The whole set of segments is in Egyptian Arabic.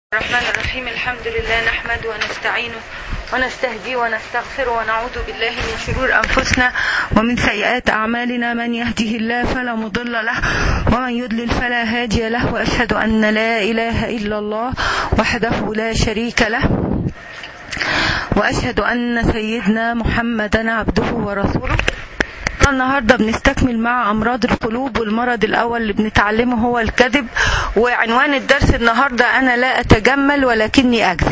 الرحمن الرحيم الحمد لله نحمد ونستعينه ونستهدي ونستغفر ونعوذ بالله من شرور أنفسنا ومن سيئات أعمالنا من يهده الله فلا مضل له ومن يضلل فلا هادي له وأشهد أن لا إله إلا الله وحده لا شريك له وأشهد أن سيدنا محمدا عبده ورسوله النهارده بنستكمل مع امراض القلوب والمرض الاول اللي بنتعلمه هو الكذب وعنوان الدرس النهارده انا لا اتجمل ولكني اكذب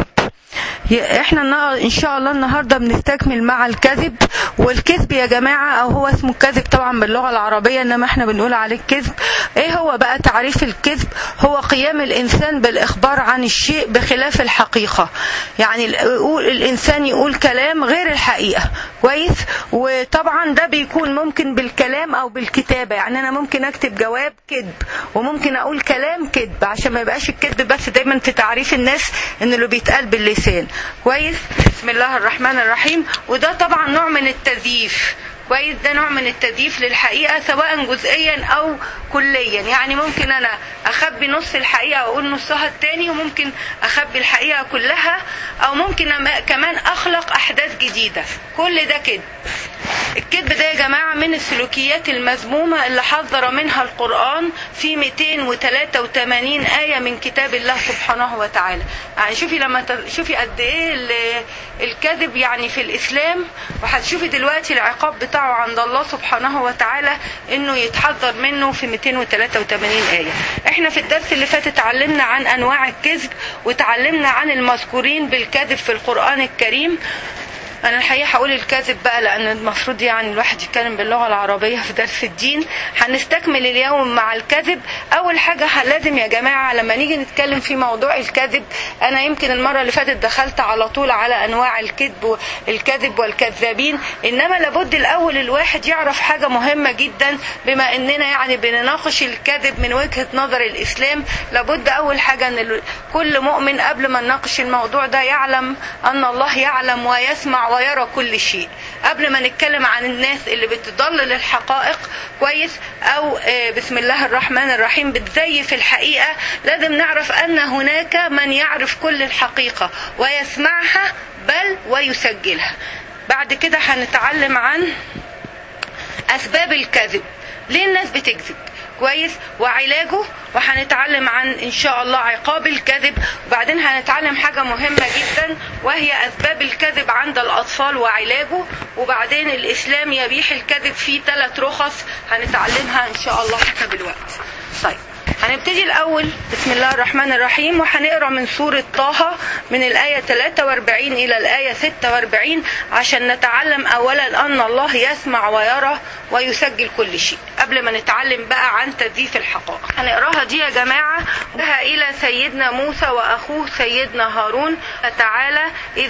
احنا ان شاء الله النهارده بنستكمل مع الكذب والكذب يا جماعه او هو اسمه الكذب طبعا باللغه العربيه انما احنا بنقول عليه الكذب ايه هو بقى تعريف الكذب هو قيام الانسان بالاخبار عن الشيء بخلاف الحقيقه يعني الانسان يقول كلام غير الحقيقه كويس وطبعا ده بيكون ممكن بالكلام او بالكتابه يعني انا ممكن اكتب جواب كذب وممكن اقول كلام كذب عشان ما يبقاش الكذب بس دايما في تعريف الناس ان اللي بيتقال باللسان كويس بسم الله الرحمن الرحيم وده طبعا نوع من التزييف كويس ده نوع من التزييف للحقيقة سواء جزئيا أو كليا يعني ممكن أنا أخبي نص الحقيقة وأقول نصها التاني وممكن أخبي الحقيقة كلها أو ممكن كمان أخلق أحداث جديدة كل ده كده الكذب ده يا جماعة من السلوكيات المذمومة اللي حذر منها القرآن في 283 آية من كتاب الله سبحانه وتعالى يعني شوفي لما شوفي قد إيه الكذب يعني في الإسلام وهتشوفي دلوقتي العقاب بتاعه عند الله سبحانه وتعالى إنه يتحذر منه في 283 آية احنا في الدرس اللي فات اتعلمنا عن أنواع الكذب وتعلمنا عن المذكورين بالكذب في القرآن الكريم انا الحقيقه هقول الكذب بقى لان المفروض يعني الواحد يتكلم باللغه العربيه في درس الدين هنستكمل اليوم مع الكذب اول حاجه لازم يا جماعه لما نيجي نتكلم في موضوع الكذب انا يمكن المره اللي فاتت دخلت على طول على انواع الكذب الكذب والكذابين انما لابد الاول الواحد يعرف حاجه مهمه جدا بما اننا يعني بنناقش الكذب من وجهه نظر الاسلام لابد اول حاجه ان كل مؤمن قبل ما نناقش الموضوع ده يعلم ان الله يعلم ويسمع ويرى كل شيء قبل ما نتكلم عن الناس اللي بتضلل الحقائق كويس او بسم الله الرحمن الرحيم بتزيف الحقيقه لازم نعرف ان هناك من يعرف كل الحقيقه ويسمعها بل ويسجلها بعد كده هنتعلم عن اسباب الكذب ليه الناس بتكذب كويس وعلاجه وهنتعلم عن ان شاء الله عقاب الكذب وبعدين هنتعلم حاجه مهمه جدا وهي اسباب الكذب عند الاطفال وعلاجه وبعدين الاسلام يبيح الكذب في ثلاث رخص هنتعلمها ان شاء الله حسب الوقت طيب هنبتدي الأول بسم الله الرحمن الرحيم وهنقرا من سورة طه من الآية 43 إلى الآية 46 عشان نتعلم أولا أن الله يسمع ويرى ويسجل كل شيء قبل ما نتعلم بقى عن تزييف الحقائق هنقراها دي يا جماعة بها إلى سيدنا موسى وأخوه سيدنا هارون تعالى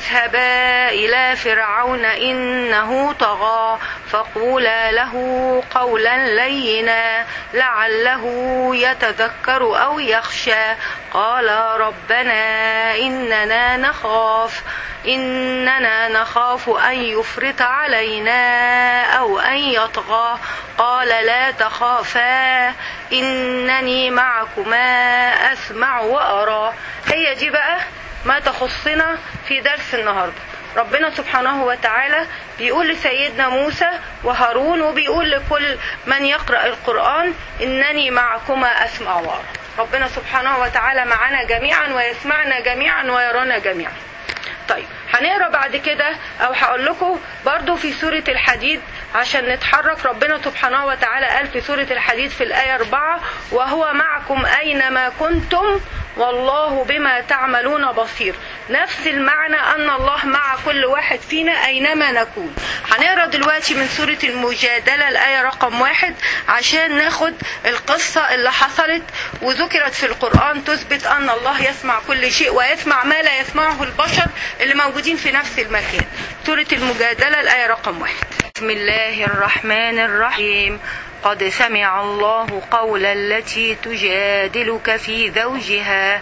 اذهبا إلى فرعون إنه طغى فقولا له قولا لينا لعله يتذكر يتذكر أو يخشى قال ربنا إننا نخاف إننا نخاف أن يفرط علينا أو أن يطغى قال لا تخافا إنني معكما أسمع وأرى هي دي بقى ما تخصنا في درس النهارده ربنا سبحانه وتعالى بيقول لسيدنا موسى وهارون وبيقول لكل من يقرأ القرآن إنني معكما أسمع وأرى ربنا سبحانه وتعالى معنا جميعا ويسمعنا جميعا ويرانا جميعا طيب هنقرا بعد كده او هقول لكم برضو في سوره الحديد عشان نتحرك ربنا سبحانه وتعالى قال في سوره الحديد في الايه 4 وهو معكم اينما كنتم والله بما تعملون بصير نفس المعنى ان الله مع كل واحد فينا اينما نكون هنقرا دلوقتي من سوره المجادله الايه رقم واحد عشان ناخد القصه اللي حصلت وذكرت في القران تثبت ان الله يسمع كل شيء ويسمع ما لا يسمعه البشر اللي موجودين في نفس المكان سوره المجادله الايه رقم واحد بسم الله الرحمن الرحيم قد سمع الله قول التي تجادلك في زوجها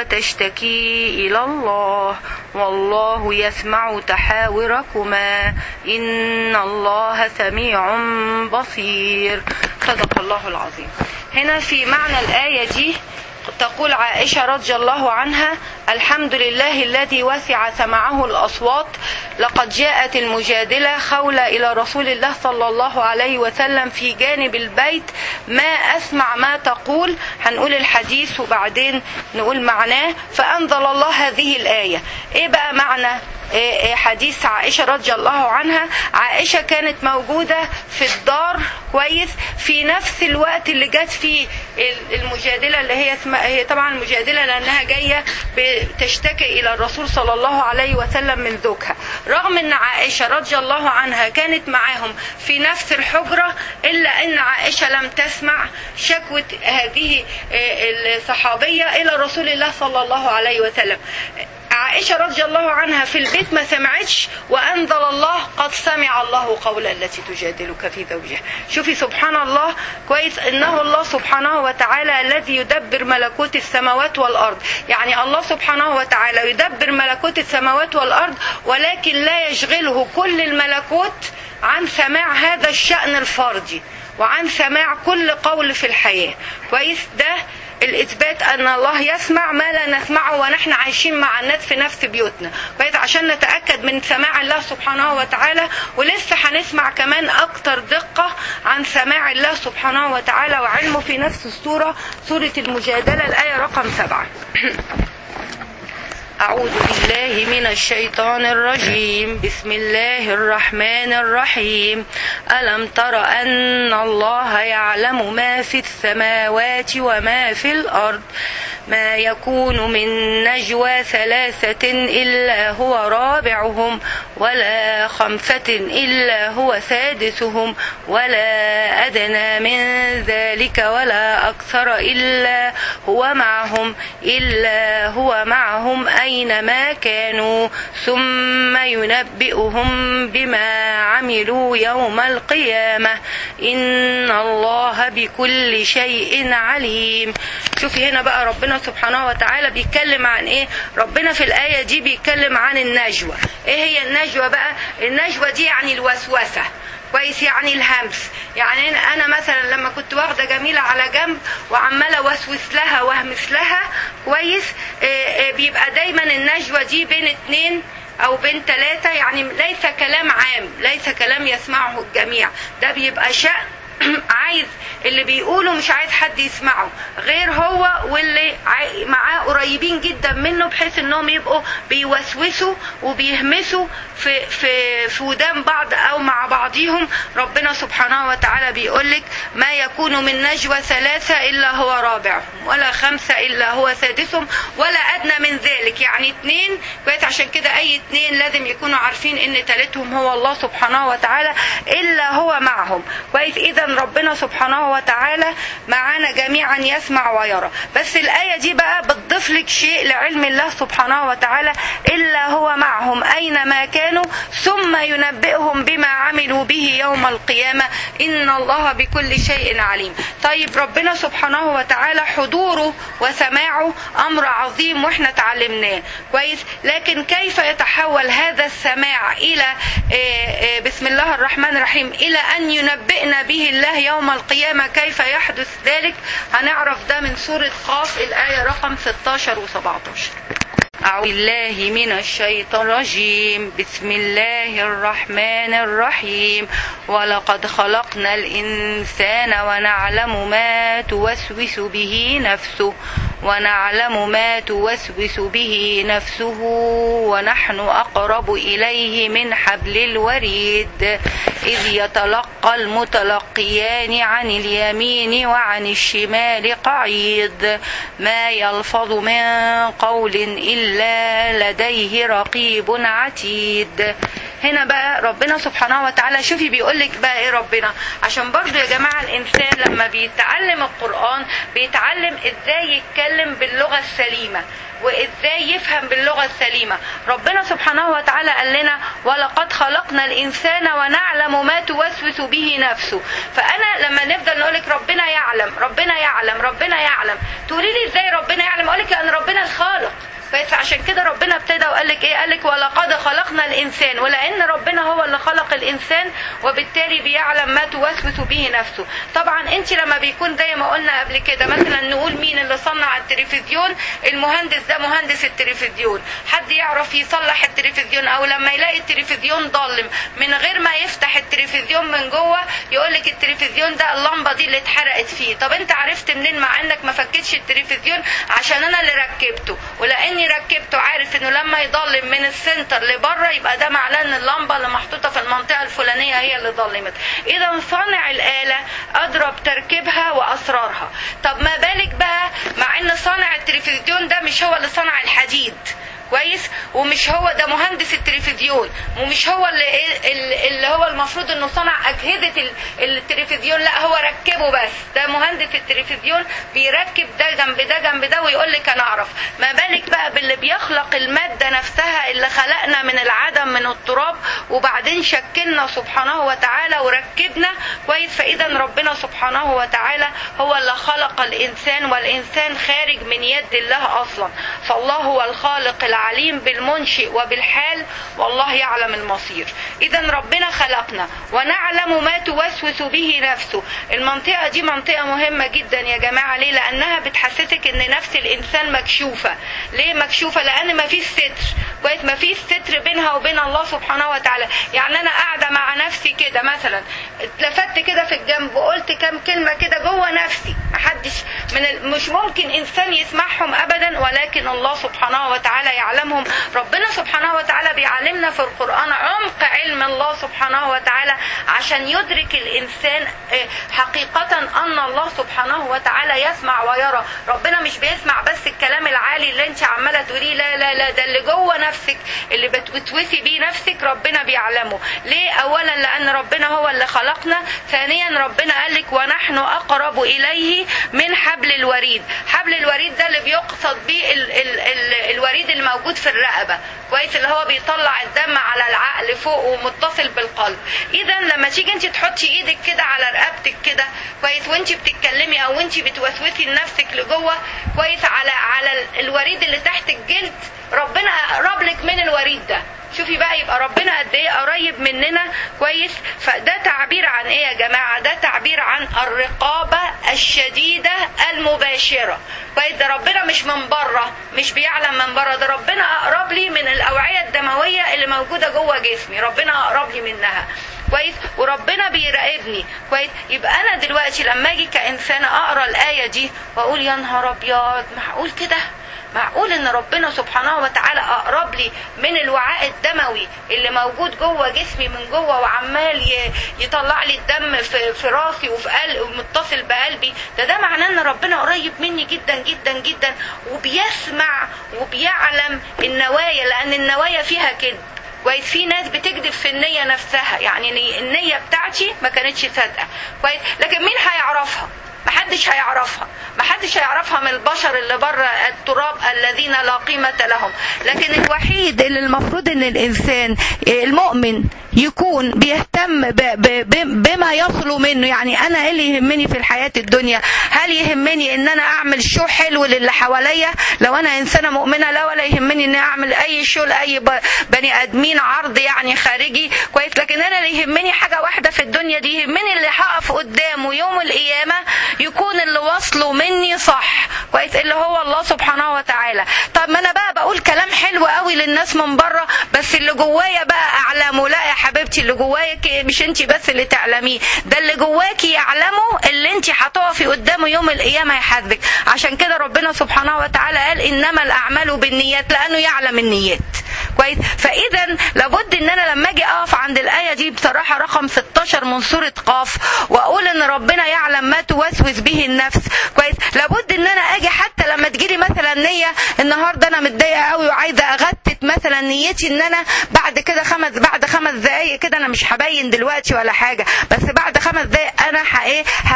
وتشتكي إلى الله والله يسمع تحاوركما إن الله سميع بصير صدق الله العظيم هنا في معنى الآية دي تقول عائشة رضي الله عنها الحمد لله الذي وسع سمعه الأصوات لقد جاءت المجادلة خولة إلى رسول الله صلى الله عليه وسلم في جانب البيت ما أسمع ما تقول هنقول الحديث وبعدين نقول معناه فأنزل الله هذه الآية إيه بقى معنى حديث عائشة رضي الله عنها عائشة كانت موجودة في الدار كويس في نفس الوقت اللي جت فيه المجادلة اللي هي اسمها هي طبعا المجادلة لأنها جاية بتشتكي إلى الرسول صلى الله عليه وسلم من زوجها رغم أن عائشة رضي الله عنها كانت معاهم في نفس الحجرة إلا أن عائشة لم تسمع شكوى هذه الصحابية إلى رسول الله صلى الله عليه وسلم عائشة رضي الله عنها في البيت ما سمعتش وأنزل الله قد سمع الله قول التي تجادلك في زوجها شوفي سبحان الله كويس إنه الله سبحانه وتعالى الذي يدبر ملكوت السماوات والأرض يعني الله سبحانه وتعالى يدبر ملكوت السماوات والأرض ولكن لا يشغله كل الملكوت عن سماع هذا الشأن الفردي وعن سماع كل قول في الحياة كويس ده الاثبات ان الله يسمع ما لا نسمعه ونحن عايشين مع الناس في نفس بيوتنا كويس عشان نتاكد من سماع الله سبحانه وتعالى ولسه هنسمع كمان اكتر دقه عن سماع الله سبحانه وتعالى وعلمه في نفس السوره سوره المجادله الايه رقم سبعه أعوذ بالله من الشيطان الرجيم بسم الله الرحمن الرحيم ألم تر أن الله يعلم ما في السماوات وما في الأرض ما يكون من نجوى ثلاثة إلا هو رابعهم ولا خمسة إلا هو سادسهم ولا أدنى من ذلك ولا أكثر إلا هو معهم إلا هو معهم أينما كانوا ثم ينبئهم بما عملوا يوم القيامة إن الله بكل شيء عليم شوفي هنا بقى ربنا سبحانه وتعالى بيتكلم عن ايه ربنا في الآية دي بيتكلم عن النجوى ايه هي النجوى بقى النجوى دي يعني الوسوسة كويس يعني الهمس يعني انا مثلا لما كنت واخده جميله على جنب وعماله وسوس لها واهمس لها كويس بيبقى دايما النجوى دي بين اتنين او بين ثلاثه يعني ليس كلام عام ليس كلام يسمعه الجميع ده بيبقى شأن عايز اللي بيقوله مش عايز حد يسمعه غير هو واللي معاه قريبين جدا منه بحيث انهم يبقوا بيوسوسوا وبيهمسوا في في في ودان بعض او مع بعضهم ربنا سبحانه وتعالى بيقول لك ما يكون من نجوى ثلاثه الا هو رابعهم ولا خمسه الا هو سادسهم ولا ادنى من ذلك يعني اثنين كويس عشان كده اي اثنين لازم يكونوا عارفين ان ثالثهم هو الله سبحانه وتعالى الا هو معهم كويس اذا ربنا سبحانه وتعالى معانا جميعا يسمع ويرى بس الآية دي بقى بتضيف لك شيء لعلم الله سبحانه وتعالى إلا هو معهم أينما كانوا ثم ينبئهم بما عملوا به يوم القيامة إن الله بكل شيء عليم طيب ربنا سبحانه وتعالى حضوره وسماعه أمر عظيم وإحنا تعلمناه كويس لكن كيف يتحول هذا السماع إلى بسم الله الرحمن الرحيم إلى أن ينبئنا به الله يوم القيامة كيف يحدث ذلك هنعرف ده من سورة قاف الآية رقم 16 و 17 أعوذ بالله من الشيطان الرجيم بسم الله الرحمن الرحيم ولقد خلقنا الإنسان ونعلم ما توسوس به نفسه ونعلم ما توسوس به نفسه ونحن أقرب إليه من حبل الوريد إذ يتلقى المتلقيان عن اليمين وعن الشمال قعيد ما يلفظ من قول إلا لديه رقيب عتيد هنا بقى ربنا سبحانه وتعالى شوفي بيقول لك بقى ايه ربنا عشان برضو يا جماعه الانسان لما بيتعلم القران بيتعلم ازاي يتكلم باللغه السليمه وازاي يفهم باللغه السليمه ربنا سبحانه وتعالى قال لنا ولقد خلقنا الانسان ونعلم ما توسوس به نفسه فانا لما نفضل نقول لك ربنا يعلم ربنا يعلم ربنا يعلم تقولي لي ازاي ربنا يعلم اقول لك ان ربنا الخالق بس عشان كده ربنا ابتدى وقال لك ايه قال لك ولقد خلقنا الانسان ولان ربنا هو اللي خلق الانسان وبالتالي بيعلم ما توسوس به نفسه طبعا انت لما بيكون زي ما قلنا قبل كده مثلا نقول مين اللي صنع التلفزيون المهندس ده مهندس التلفزيون حد يعرف يصلح التلفزيون او لما يلاقي التلفزيون ضلم من غير ما يفتح التلفزيون من جوه يقول لك التلفزيون ده اللمبه دي اللي اتحرقت فيه طب انت عرفت منين مع انك ما فكتش التلفزيون عشان انا اللي ركبته ولاني ركبته عارف انه لما يضلم من السنتر لبره يبقى ده معناه ان اللمبه اللي محطوطه في المنطقه الفلانيه هي اللي ضلمت اذا صانع الاله اضرب تركيبها واسرارها طب ما بالك بقى مع ان صانع التلفزيون ده مش هو اللي صنع الحديد كويس ومش هو ده مهندس التلفزيون ومش هو اللي, اللي هو المفروض انه صنع اجهزه التلفزيون لا هو ركبه بس ده مهندس التلفزيون بيركب ده جنب ده جنب ده ويقول لك انا اعرف ما بالك بقى باللي بيخلق الماده نفسها اللي خلقنا من العدم من التراب وبعدين شكلنا سبحانه وتعالى وركبنا كويس فاذا ربنا سبحانه وتعالى هو اللي خلق الانسان والانسان خارج من يد الله اصلا فالله هو الخالق العليم بالمنشئ وبالحال والله يعلم المصير اذا ربنا خلقنا ونعلم ما توسوس به نفسه المنطقه دي منطقه مهمه جدا يا جماعه ليه لانها بتحسسك ان نفس الانسان مكشوفه ليه مكشوفه لان ما فيش ستر كويس ما فيش ستر بينها وبين الله سبحانه وتعالى يعني انا قاعده مع نفسي كده مثلا اتلفت كده في الجنب وقلت كام كلمه كده جوه نفسي محدش من ال... مش ممكن انسان يسمعهم ابدا ولكن الله سبحانه وتعالى يعلمهم ربنا سبحانه وتعالى بيعلمنا في القرآن عمق علم الله سبحانه وتعالى عشان يدرك الإنسان حقيقة أن الله سبحانه وتعالى يسمع ويرى ربنا مش بيسمع بس الكلام العالي اللي انت عمالة تقوليه لا لا لا ده اللي جوه نفسك اللي بتوسوسي بيه نفسك ربنا بيعلمه ليه أولا لأن ربنا هو اللي خلقنا ثانيا ربنا قال لك ونحن أقرب إليه من حبل الوريد حبل الوريد ده اللي بيقصد بيه ال ال ال الوريد الموجود في الرقبة كويس اللي هو بيطلع الدم على العقل فوق ومتصل بالقلب اذا لما تيجي انت تحطي ايدك كده على رقبتك كده كويس وانت بتتكلمي او وانت بتوسوسي لنفسك لجوه كويس على على الوريد اللي تحت الجلد ربنا قرب لك من الوريد ده شوفي بقى يبقى ربنا قد ايه قريب مننا كويس فده تعبير عن ايه يا جماعه ده تعبير عن الرقابه الشديده المباشره كويس ده ربنا مش من بره مش بيعلم من بره ده ربنا اقرب لي من الاوعيه الدمويه اللي موجوده جوه جسمي ربنا اقرب لي منها كويس وربنا بيراقبني كويس يبقى انا دلوقتي لما اجي كانسانه اقرا الايه دي واقول يا نهار ابيض معقول كده معقول ان ربنا سبحانه وتعالى اقرب لي من الوعاء الدموي اللي موجود جوه جسمي من جوه وعمال يطلع لي الدم في, في راسي وفي قلبي ومتصل بقلبي ده ده معناه ان ربنا قريب مني جدا جدا جدا وبيسمع وبيعلم النوايا لان النوايا فيها كذب كويس في ناس بتكذب في النية نفسها يعني النية بتاعتي ما كانتش صادقة كويس لكن مين هيعرفها محدش هيعرفها محدش هيعرفها من البشر اللي بره التراب الذين لا قيمة لهم لكن الوحيد اللي المفروض ان الانسان المؤمن يكون بيهتم ب ب ب بما يصل منه يعني انا ايه اللي يهمني في الحياة الدنيا هل يهمني ان انا اعمل شو حلو للي حواليا لو انا انسانة مؤمنة لا ولا يهمني ان اعمل اي شو لاي بني ادمين عرض يعني خارجي كويس لكن انا اللي يهمني حاجة واحدة في الدنيا دي يهمني اللي هقف قدامه يوم القيامة يكون اللي وصله مني صح كويس اللي هو الله سبحانه وتعالى طب ما انا بقى بقول كلام حلو قوي للناس من بره بس اللي جوايا بقى اعلمه لا يا حبيبتي اللي جوايا مش انت بس اللي تعلميه ده اللي جواكي يعلمه اللي انت هتقفي قدامه يوم القيامه يحاسبك عشان كده ربنا سبحانه وتعالى قال انما الاعمال بالنيات لانه يعلم النيات كويس فاذا لابد ان انا لما اجي اقف عند الايه دي بصراحه رقم 16 من سوره قاف واقول ان ربنا يعلم ما توسوس به النفس كويس لابد ان انا اجي حتى لما تجيلي مثلا نيه النهارده انا متضايقه قوي وعايزه اغتت مثلا نيتي ان انا بعد كده خمس بعد خمس دقائق كده انا مش هبين دلوقتي ولا حاجه بس بعد خمس دقائق انا ايه هغتت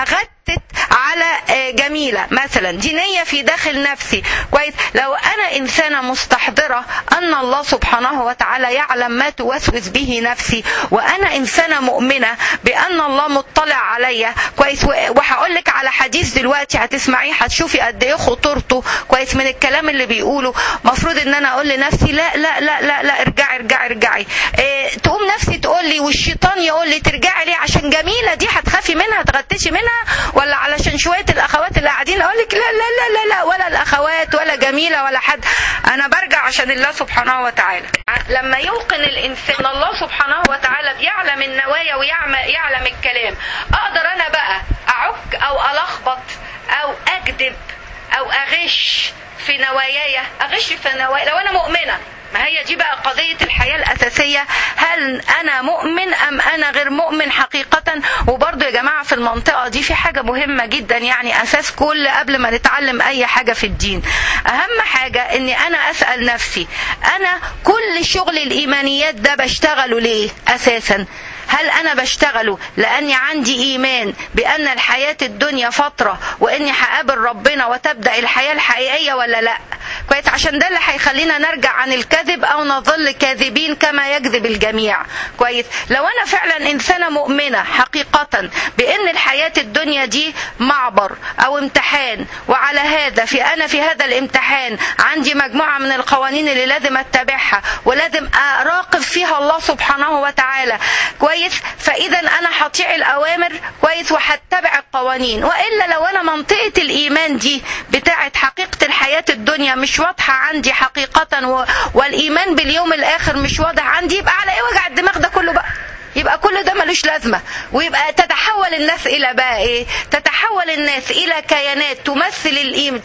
اتت على آه، جميله مثلا دي نيه في داخل نفسي كويس لو انا انسانه مستحضره ان الله سبحانه وتعالى يعلم ما توسوس به نفسي وانا انسانه مؤمنه بان الله مطلع عليا كويس و- وهقول لك على حديث دلوقتي هتسمعيه هتشوفي قد ايه خطورته كويس من الكلام اللي بيقوله مفروض ان انا اقول لنفسي لا لا لا لا لا ارجعي ارجعي ارجعي إيه تقوم نفسي تقول لي والشيطان يقول لي ترجعي ليه عشان جميله دي هتخافي منها تغتشي منها ولا علشان شويه الاخوات اللي قاعدين اقول لك لا لا لا لا لا ولا الاخوات ولا جميله ولا حد انا برجع عشان الله سبحانه وتعالى لما يوقن الانسان الله سبحانه وتعالى بيعلم النوايا ويعلم الكلام اقدر انا بقى اعك او الخبط او اكذب او اغش في نواياي اغش في نوايا لو انا مؤمنه ما هي دي بقى قضية الحياة الأساسية هل أنا مؤمن أم أنا غير مؤمن حقيقة وبرضه يا جماعة في المنطقة دي في حاجة مهمة جدا يعني أساس كل قبل ما نتعلم أي حاجة في الدين أهم حاجة أني أنا أسأل نفسي أنا كل شغل الإيمانيات ده بشتغله ليه أساسا هل انا بشتغله لاني عندي ايمان بان الحياه الدنيا فتره واني هقابل ربنا وتبدا الحياه الحقيقيه ولا لا كويس عشان ده اللي هيخلينا نرجع عن الكذب او نظل كاذبين كما يكذب الجميع كويس لو انا فعلا انسانه مؤمنه حقيقه بان الحياه الدنيا دي معبر او امتحان وعلى هذا في انا في هذا الامتحان عندي مجموعه من القوانين اللي لازم اتبعها ولازم اراقب فيها الله سبحانه وتعالى كويس فاذا انا هطيع الاوامر كويس وهتبع القوانين والا لو انا منطقه الايمان دي بتاعه حقيقه الحياه الدنيا مش واضحه عندي حقيقه و... والايمان باليوم الاخر مش واضح عندي يبقى على ايه وجع الدماغ ده كله بقى يبقى كل ده ملوش لازمة ويبقى تتحول الناس إلى بقى إيه تتحول الناس إلى كيانات تمثل الإيمان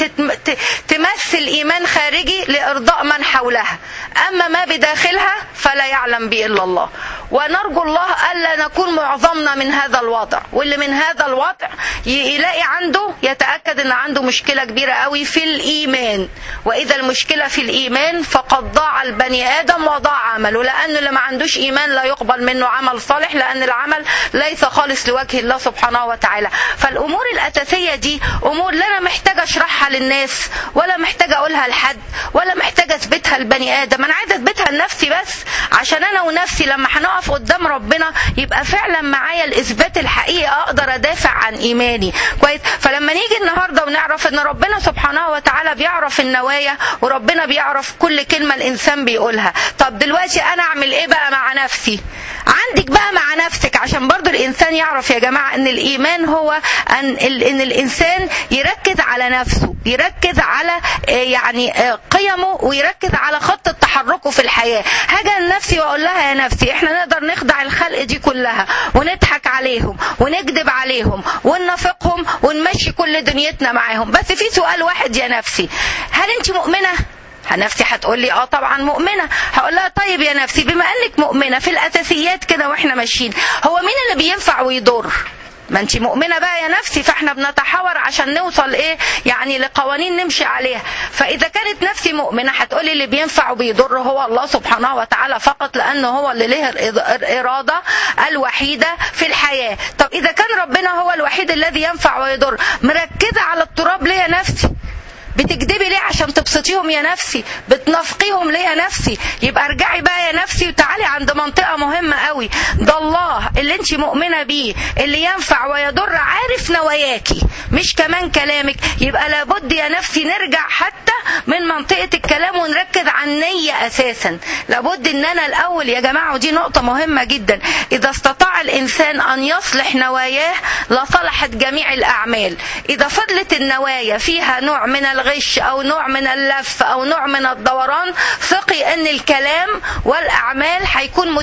تمثل إيمان خارجي لإرضاء من حولها أما ما بداخلها فلا يعلم به إلا الله ونرجو الله ألا نكون معظمنا من هذا الوضع واللي من هذا الوضع يلاقي عنده يتأكد أن عنده مشكلة كبيرة قوي في الإيمان وإذا المشكلة في الإيمان فقد ضاع البني آدم وضاع عمله لأنه اللي ما عندوش إيمان لا يقبل منه عمل صالح لأن العمل ليس خالص لوجه الله سبحانه وتعالى فالأمور الأساسية دي أمور لا أنا محتاجة أشرحها للناس ولا محتاجة أقولها لحد ولا محتاجة أثبتها لبني آدم أنا عايزة أثبتها لنفسي بس عشان أنا ونفسي لما هنقف قدام ربنا يبقى فعلا معايا الإثبات الحقيقي أقدر أدافع عن إيماني كويس فلما نيجي النهاردة ونعرف إن ربنا سبحانه وتعالى بيعرف النوايا وربنا بيعرف كل كلمة الإنسان بيقولها طب دلوقتي أنا أعمل إيه بقى مع نفسي عندك بقى مع نفسك عشان برضو الانسان يعرف يا جماعه ان الايمان هو ان ان الانسان يركز على نفسه يركز على يعني قيمه ويركز على خط تحركه في الحياه هاجي لنفسي واقول لها يا نفسي احنا نقدر نخدع الخلق دي كلها ونضحك عليهم ونكذب عليهم وننافقهم ونمشي كل دنيتنا معاهم بس في سؤال واحد يا نفسي هل انت مؤمنه نفسي هتقول لي اه طبعا مؤمنه هقول لها طيب يا نفسي بما انك مؤمنه في الاساسيات كده واحنا ماشيين هو مين اللي بينفع ويضر ما انت مؤمنه بقى يا نفسي فاحنا بنتحاور عشان نوصل ايه يعني لقوانين نمشي عليها فاذا كانت نفسي مؤمنه هتقولي اللي بينفع وبيضر هو الله سبحانه وتعالى فقط لانه هو اللي له الاراده الوحيده في الحياه طب اذا كان ربنا هو الوحيد الذي ينفع ويضر مركزه على التراب ليه يا نفسي بتكذبي ليه عشان تبسطيهم يا نفسي بتنافقيهم ليه يا نفسي يبقى ارجعي بقى يا نفسي وتعالي عند منطقة مهمة قوي ده الله اللي انت مؤمنة بيه اللي ينفع ويضر عارف نواياكي مش كمان كلامك يبقى لابد يا نفسي نرجع حتى من منطقة الكلام ونركز على النية اساسا لابد ان انا الاول يا جماعة ودي نقطة مهمة جدا اذا استطاع الانسان ان يصلح نواياه لصلحت جميع الاعمال اذا فضلت النوايا فيها نوع من الغش او نوع من اللف او نوع من الدوران ثقي ان الكلام والاعمال هيكون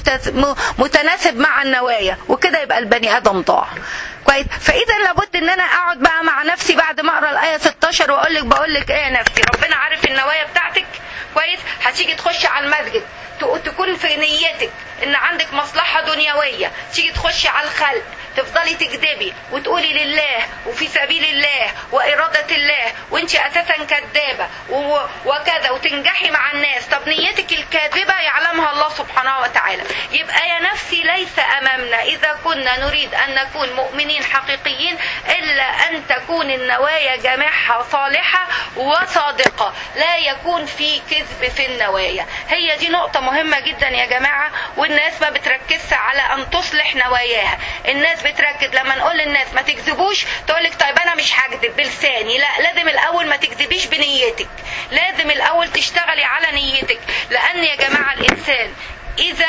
متناسب مع النوايا وكده يبقى البني ادم ضاع كويس فاذا لابد ان انا اقعد بقى مع نفسي بعد ما اقرا الايه 16 واقول لك بقول لك ايه يا نفسي ربنا عارف النوايا بتاعتك كويس هتيجي تخشي على المسجد تكون في نيتك ان عندك مصلحه دنيويه تيجي تخشي على الخلق تفضلي تكذبي وتقولي لله وفي سبيل الله وإرادة الله وانت اساسا كذابه و- وكذا وتنجحي مع الناس طب نيتك الكاذبه يعلمها الله سبحانه وتعالى يبقى يا نفسي ليس امامنا اذا كنا نريد ان نكون مؤمنين حقيقيين الا ان تكون النوايا جميعها صالحه وصادقه لا يكون في كذب في النوايا هي دي نقطه مهمه جدا يا جماعه والناس ما بتركزش على ان تصلح نواياها الناس بتركز لما نقول للناس ما تكذبوش تقولك طيب انا مش هكذب بلساني لا لازم الاول ما تكذبيش بنيتك لازم الاول تشتغلي على نيتك لان يا جماعه الانسان اذا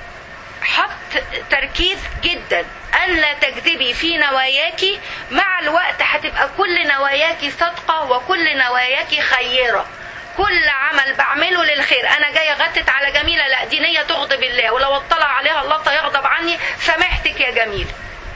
حط تركيز جدا ان لا تكذبي في نواياك مع الوقت هتبقى كل نواياك صادقه وكل نواياك خيره كل عمل بعمله للخير انا جايه غتت على جميله لا دي نيه تغضب الله ولو اطلع عليها الله يغضب عني سامحتك يا جميل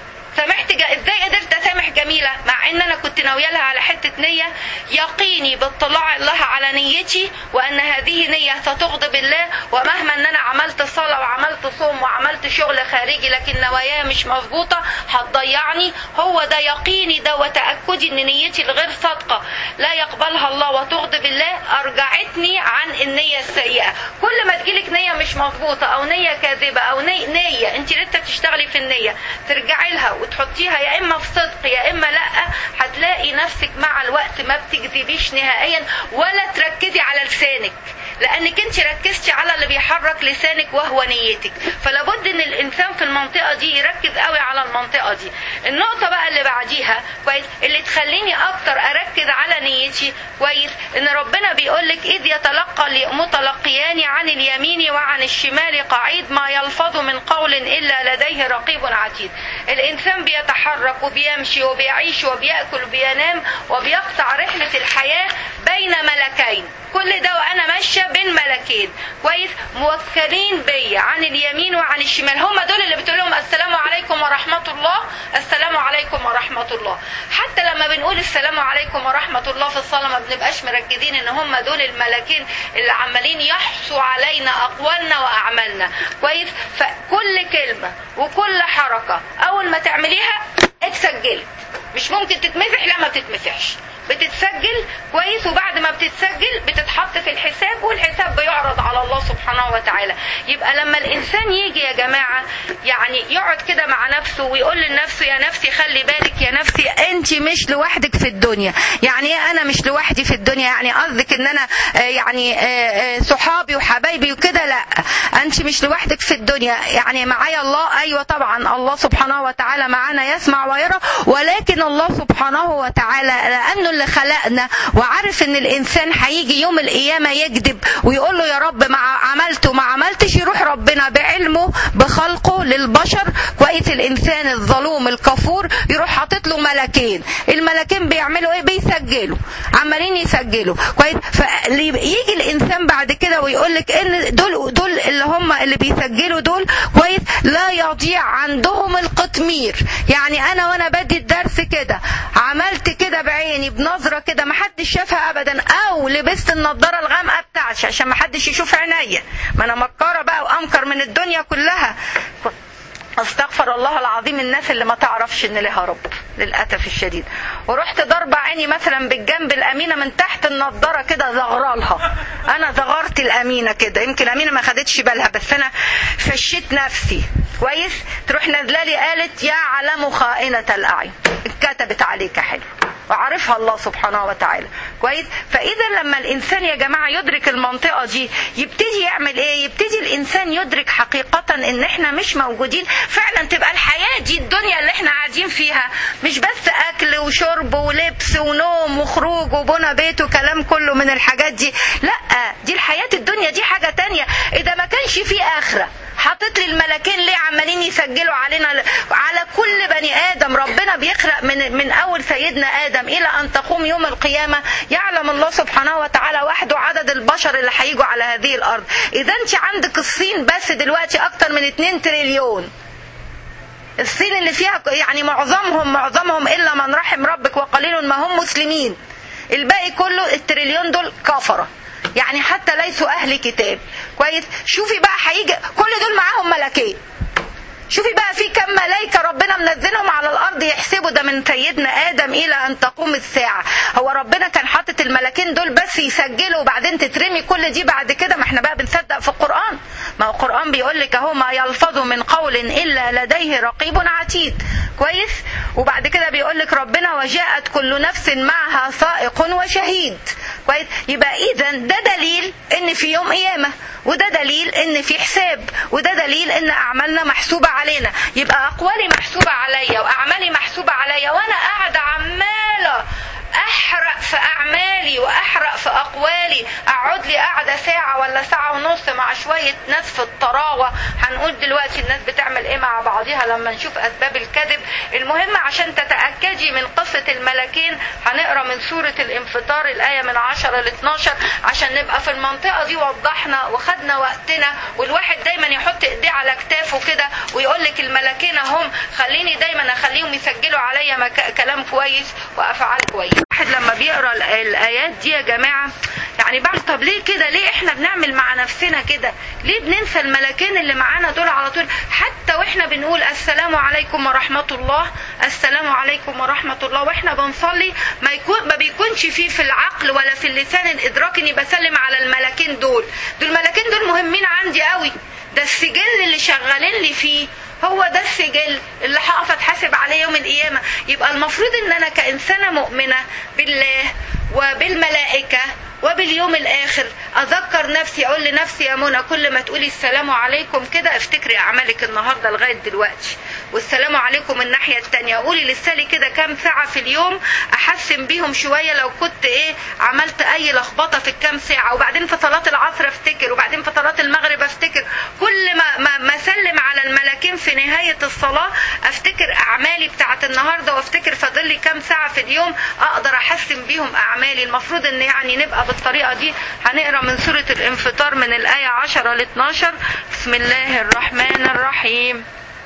سامحت جا... ازاي قدرت اسامح جميله مع ان انا كنت ناويه لها على حته نيه يقيني باطلاع الله على نيتي وان هذه نيه ستغضب الله ومهما ان انا عملت صلاه وعملت صوم وعملت شغل خارجي لكن نواياي مش مظبوطه هتضيعني هو ده يقيني ده وتاكدي ان نيتي الغير صادقه لا يقبلها الله وتغضب الله ارجعتني عن النيه السيئه كل ما تجيلك نيه مش مظبوطه او نيه كاذبه او نية, نيه انت لسه بتشتغلي في النيه ترجعي لها وتحطيها يا اما في صدق يا اما لا هتلاقي نفسك مع الوقت ما بتكذبيش نهائيا ولا تركزي على لسانك لانك انت ركزتي على اللي بيحرك لسانك وهو نيتك فلابد ان الانسان في المنطقه دي يركز قوي على المنطقه دي النقطه بقى اللي بعديها كويس اللي تخليني اكتر اركز على نيتي كويس ان ربنا بيقول لك اذ يتلقى متلقيان عن اليمين وعن الشمال قعيد ما يلفظ من قول الا لديه رقيب عتيد الانسان بيتحرك وبيمشي وبيعيش وبياكل وبينام وبيقطع رحله الحياه بين ملكين كل ده وانا ماشيه بين ملكين كويس موكلين بيا عن اليمين وعن الشمال هم دول اللي بتقول لهم السلام عليكم ورحمه الله السلام عليكم ورحمه الله حتى لما بنقول السلام عليكم ورحمه الله في الصلاه ما بنبقاش مركزين ان هم دول الملكين اللي عمالين يحصوا علينا اقوالنا واعمالنا كويس فكل كلمه وكل حركه اول ما تعمليها اتسجلت مش ممكن تتمسح لا ما بتتمسحش بتتسجل كويس وبعد ما بتتسجل بتتحط في الحساب والحساب بيعرض على الله سبحانه وتعالى يبقى لما الانسان يجي يا جماعه يعني يقعد كده مع نفسه ويقول لنفسه يا نفسي خلي بالك يا نفسي انت مش لوحدك في الدنيا يعني ايه انا مش لوحدي في الدنيا يعني قصدك ان انا آه يعني آه صحابي وحبايبي وكده لا انت مش لوحدك في الدنيا يعني معايا الله ايوه طبعا الله سبحانه وتعالى معانا يسمع ويرى ولكن الله سبحانه وتعالى لانه اللي خلقنا وعارف ان الانسان هيجي يوم القيامه يكذب ويقول له يا رب ما عملت وما عملتش يروح ربنا بعلمه بخلقه للبشر كويس الانسان الظلوم الكفور يروح حاطط له ملكين الملكين بيعملوا ايه بيسجلوا عمالين يسجلوا كويس فيجي الانسان بعد كده ويقول لك ان دول دول اللي هم اللي بيسجلوا دول كويس لا يضيع عندهم القطمير يعني انا وانا بدي الدرس كده عملت كده بعيني بنظره كده ما حدش شافها ابدا او لبست النضاره الغامقه بتاعتي عشان ما حدش يشوف عينيا ما انا مكاره بقى وامكر من الدنيا كلها استغفر الله العظيم الناس اللي ما تعرفش ان لها رب للاسف الشديد ورحت ضربة عيني مثلا بالجنب الامينه من تحت النضاره كده زغرالها انا زغرت الامينه كده يمكن الامينه ما خدتش بالها بس انا فشيت نفسي كويس تروح نازله لي قالت يعلم خائنه الاعين اتكتبت عليك حلو وعرفها الله سبحانه وتعالى كويس فاذا لما الانسان يا جماعه يدرك المنطقه دي يبتدي يعمل ايه يبتدي الانسان يدرك حقيقه ان احنا مش موجودين فعلا تبقى الحياه دي الدنيا اللي احنا قاعدين فيها مش بس اكل وشرب ولبس ونوم وخروج وبنى بيت وكلام كله من الحاجات دي لا دي الحياه الدنيا دي حاجه تانية اذا ما كانش في اخره حاطط لي الملكين ليه عمالين يسجلوا علينا على كل بني ادم ربنا بيخلق من من اول سيدنا ادم الى ان تقوم يوم القيامه يعلم الله سبحانه وتعالى وحده عدد البشر اللي هيجوا على هذه الارض اذا انت عندك الصين بس دلوقتي اكتر من 2 تريليون الصين اللي فيها يعني معظمهم معظمهم الا من رحم ربك وقليل ما هم مسلمين الباقي كله التريليون دول كفره يعني حتى ليسوا اهل كتاب كويس شوفي بقى هيجي كل دول معاهم ملكين شوفي بقى في كم ملائكة ربنا منزلهم على الأرض يحسبوا ده من سيدنا آدم إلى أن تقوم الساعة هو ربنا كان حاطط الملاكين دول بس يسجلوا وبعدين تترمي كل دي بعد كده ما احنا بقى بنصدق في القرآن ما هو القرآن بيقول لك أهو ما يلفظ من قول إلا لديه رقيب عتيد كويس وبعد كده بيقول لك ربنا وجاءت كل نفس معها سائق وشهيد كويس يبقى إذا ده دليل إن في يوم قيامة وده دليل ان في حساب وده دليل ان اعمالنا محسوبه علينا يبقى اقوالي محسوبه عليا واعمالي محسوبه عليا وانا قاعده عماله احرق في اعمالي واحرق في اقوالي اقعد لي قاعده ساعه ولا ساعه ونص مع شويه ناس في الطراوه هنقول دلوقتي الناس بتعمل ايه مع بعضها لما نشوف اسباب الكذب المهم عشان تتاكدي من قصه الملكين هنقرا من سوره الانفطار الايه من 10 ل 12 عشان نبقى في المنطقه دي وضحنا وخدنا وقتنا والواحد دايما يحط ايديه على كتافه كده ويقول لك الملكين هم خليني دايما اخليهم يسجلوا عليا مك... كلام كويس وافعال كويس الواحد لما بيقرا الايات دي يا جماعه يعني بعد طب ليه كده ليه احنا بنعمل مع نفسنا كده ليه بننسى الملكين اللي معانا دول على طول حتى واحنا بنقول السلام عليكم ورحمه الله السلام عليكم ورحمه الله واحنا بنصلي ما يكون ما بيكونش فيه في العقل ولا في اللسان الادراك اني بسلم على الملكين دول دول الملكين دول مهمين عندي قوي ده السجل اللي شغالين لي فيه هو ده السجل اللي هقف اتحاسب عليه يوم القيامة يبقى المفروض ان انا كإنسانة مؤمنة بالله وبالملائكة وباليوم الاخر اذكر نفسي اقول لنفسي يا منى كل ما تقولي السلام عليكم كده افتكري اعمالك النهارده لغايه دلوقتي والسلام عليكم الناحيه التانية قولي لسالي كده كام ساعه في اليوم احسن بيهم شويه لو كنت ايه عملت اي لخبطه في الكام ساعه وبعدين في صلاه العصر افتكر وبعدين في صلاه المغرب افتكر كل ما ما, ما اسلم على الملكين في نهايه الصلاه افتكر اعمالي بتاعه النهارده وافتكر فاضل لي كام ساعه في اليوم اقدر احسن بيهم اعمالي المفروض ان يعني نبقى بالطريقة دي هنقرا من سورة الانفطار من الآية 10 ل 12 بسم الله الرحمن الرحيم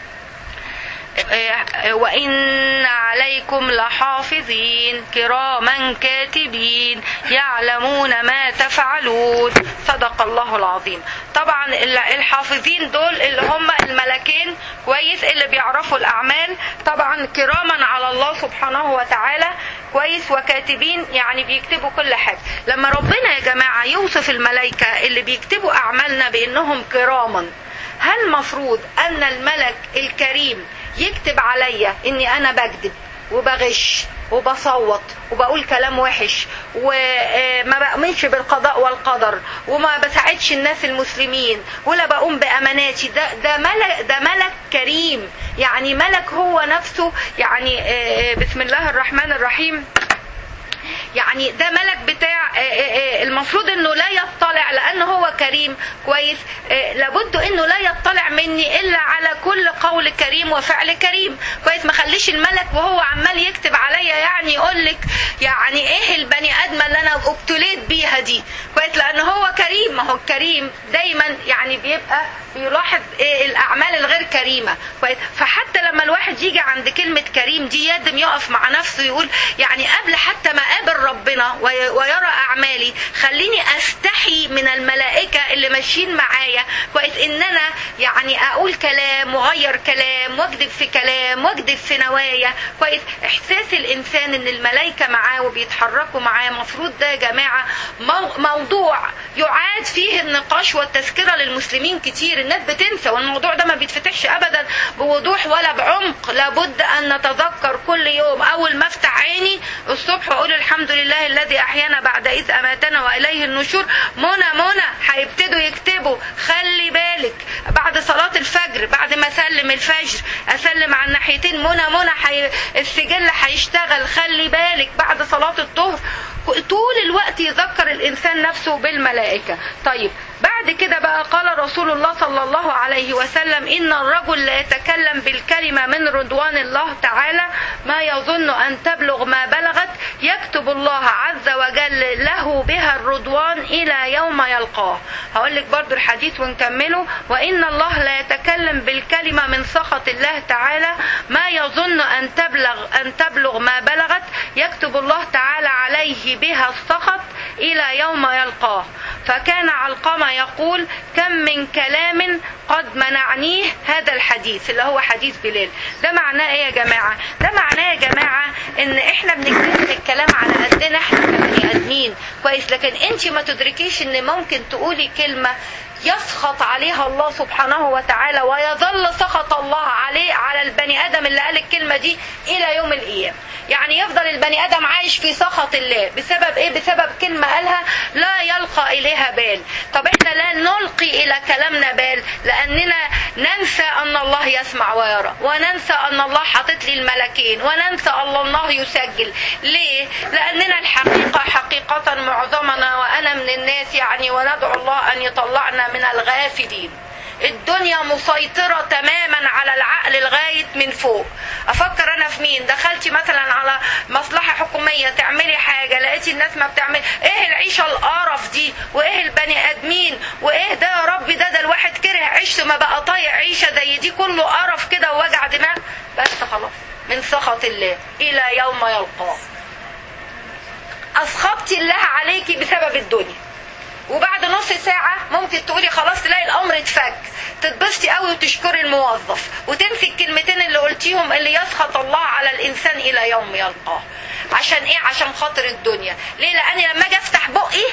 وإن عليكم لحافظين كراما كاتبين يعلمون ما تفعلون صدق الله العظيم طبعا الحافظين دول اللي هم الملكين كويس اللي بيعرفوا الأعمال طبعا كراما على الله سبحانه وتعالى كويس وكاتبين يعني بيكتبوا كل حاجة لما ربنا يا جماعة يوصف الملائكة اللي بيكتبوا أعمالنا بأنهم كراما هل مفروض أن الملك الكريم يكتب عليا اني انا بكذب وبغش وبصوت وبقول كلام وحش وما بأمنش بالقضاء والقدر وما بساعدش الناس المسلمين ولا بقوم بأماناتي ده ده ملك ده ملك كريم يعني ملك هو نفسه يعني بسم الله الرحمن الرحيم يعني ده ملك بتاع المفروض انه لا يطلع لانه هو كريم كويس لابد انه لا يطلع مني الا على كل قول كريم وفعل كريم كويس ما خليش الملك وهو عمال يكتب عليا يعني يقول لك يعني ايه البني ادمه اللي انا ابتليت بيها دي كويس لان هو كريم ما هو الكريم دايما يعني بيبقى بيلاحظ إيه الاعمال الغير كريمه كويس فحتى لما الواحد يجي عند كلمه كريم دي يدم يقف مع نفسه يقول يعني قبل حتى ما اقابل ربنا ويرى اعمالي خليني استحي من الملائكه اللي ماشيين معايا كويس ان انا يعني اقول كلام واغير كلام واكذب في كلام واكذب في نوايا كويس احساس الانسان ان الملائكه معاه وبيتحركوا معاه مفروض ده يا جماعه موضوع يعاد فيه النقاش والتذكره للمسلمين كتير الناس بتنسى والموضوع ده ما بيتفتحش ابدا بوضوح ولا بعمق لابد ان نتذكر كل يوم اول ما افتح عيني الصبح واقول الحمد لله الذي احيانا بعد اذ اماتنا واليه النشور منى منى هيبتدوا يكتبوا خلي بالك بعد صلاه الفجر بعد ما اسلم الفجر اسلم على الناحيتين منى منى حي... السجل هيشتغل خلي بالك بعد صلاه الظهر طول الوقت يذكر الانسان نفسه بالملائكه طيب بعد كده بقى قال رسول الله صلى الله عليه وسلم ان الرجل لا يتكلم بالكلمه من رضوان الله تعالى ما يظن أن تبلغ ما بلغت يكتب الله عز وجل له بها الرضوان إلى يوم يلقاه هقول لك برضو الحديث ونكمله وإن الله لا يتكلم بالكلمة من سخط الله تعالى ما يظن أن تبلغ أن تبلغ ما بلغت يكتب الله تعالى عليه بها السخط إلى يوم يلقاه فكان علقمة يقول كم من كلام قد منعنيه هذا الحديث اللي هو حديث بلال ده معناه ايه يا جماعة ده معناه يا جماعة ان احنا بنكتب الكلام على قدنا احنا كبني ادمين كويس لكن انت ما تدركيش ان ممكن تقولي كلمة يسخط عليها الله سبحانه وتعالى ويظل سخط الله عليه على البني ادم اللي قال الكلمه دي الى يوم القيامه يعني يفضل البني ادم عايش في سخط الله بسبب ايه بسبب كلمه قالها لا يلقى اليها بال طب احنا لا نلقي الى كلامنا بال لاننا ننسى ان الله يسمع ويرى وننسى ان الله حاطط لي الملكين وننسى ان الله يسجل ليه لاننا الحقيقه حقيقه معظمنا وانا من الناس يعني وندعو الله ان يطلعنا من الغافلين الدنيا مسيطرة تماما على العقل لغاية من فوق أفكر أنا في مين دخلتي مثلا على مصلحة حكومية تعملي حاجة لقيتي الناس ما بتعمل إيه العيشة القرف دي وإيه البني آدمين وإيه ده يا رب ده ده الواحد كره عيشته ما بقى طايق عيشة زي دي كله قرف كده ووجع دماغ بس خلاص من سخط الله إلى يوم يلقاه أسخطتي الله عليكي بسبب الدنيا وبعد نص ساعة ممكن تقولي خلاص تلاقي الأمر اتفك تتبسطي قوي وتشكري الموظف وتنسي الكلمتين اللي قلتيهم اللي يسخط الله على الإنسان إلى يوم يلقاه عشان إيه عشان خاطر الدنيا ليه لأني لما أجي أفتح بقي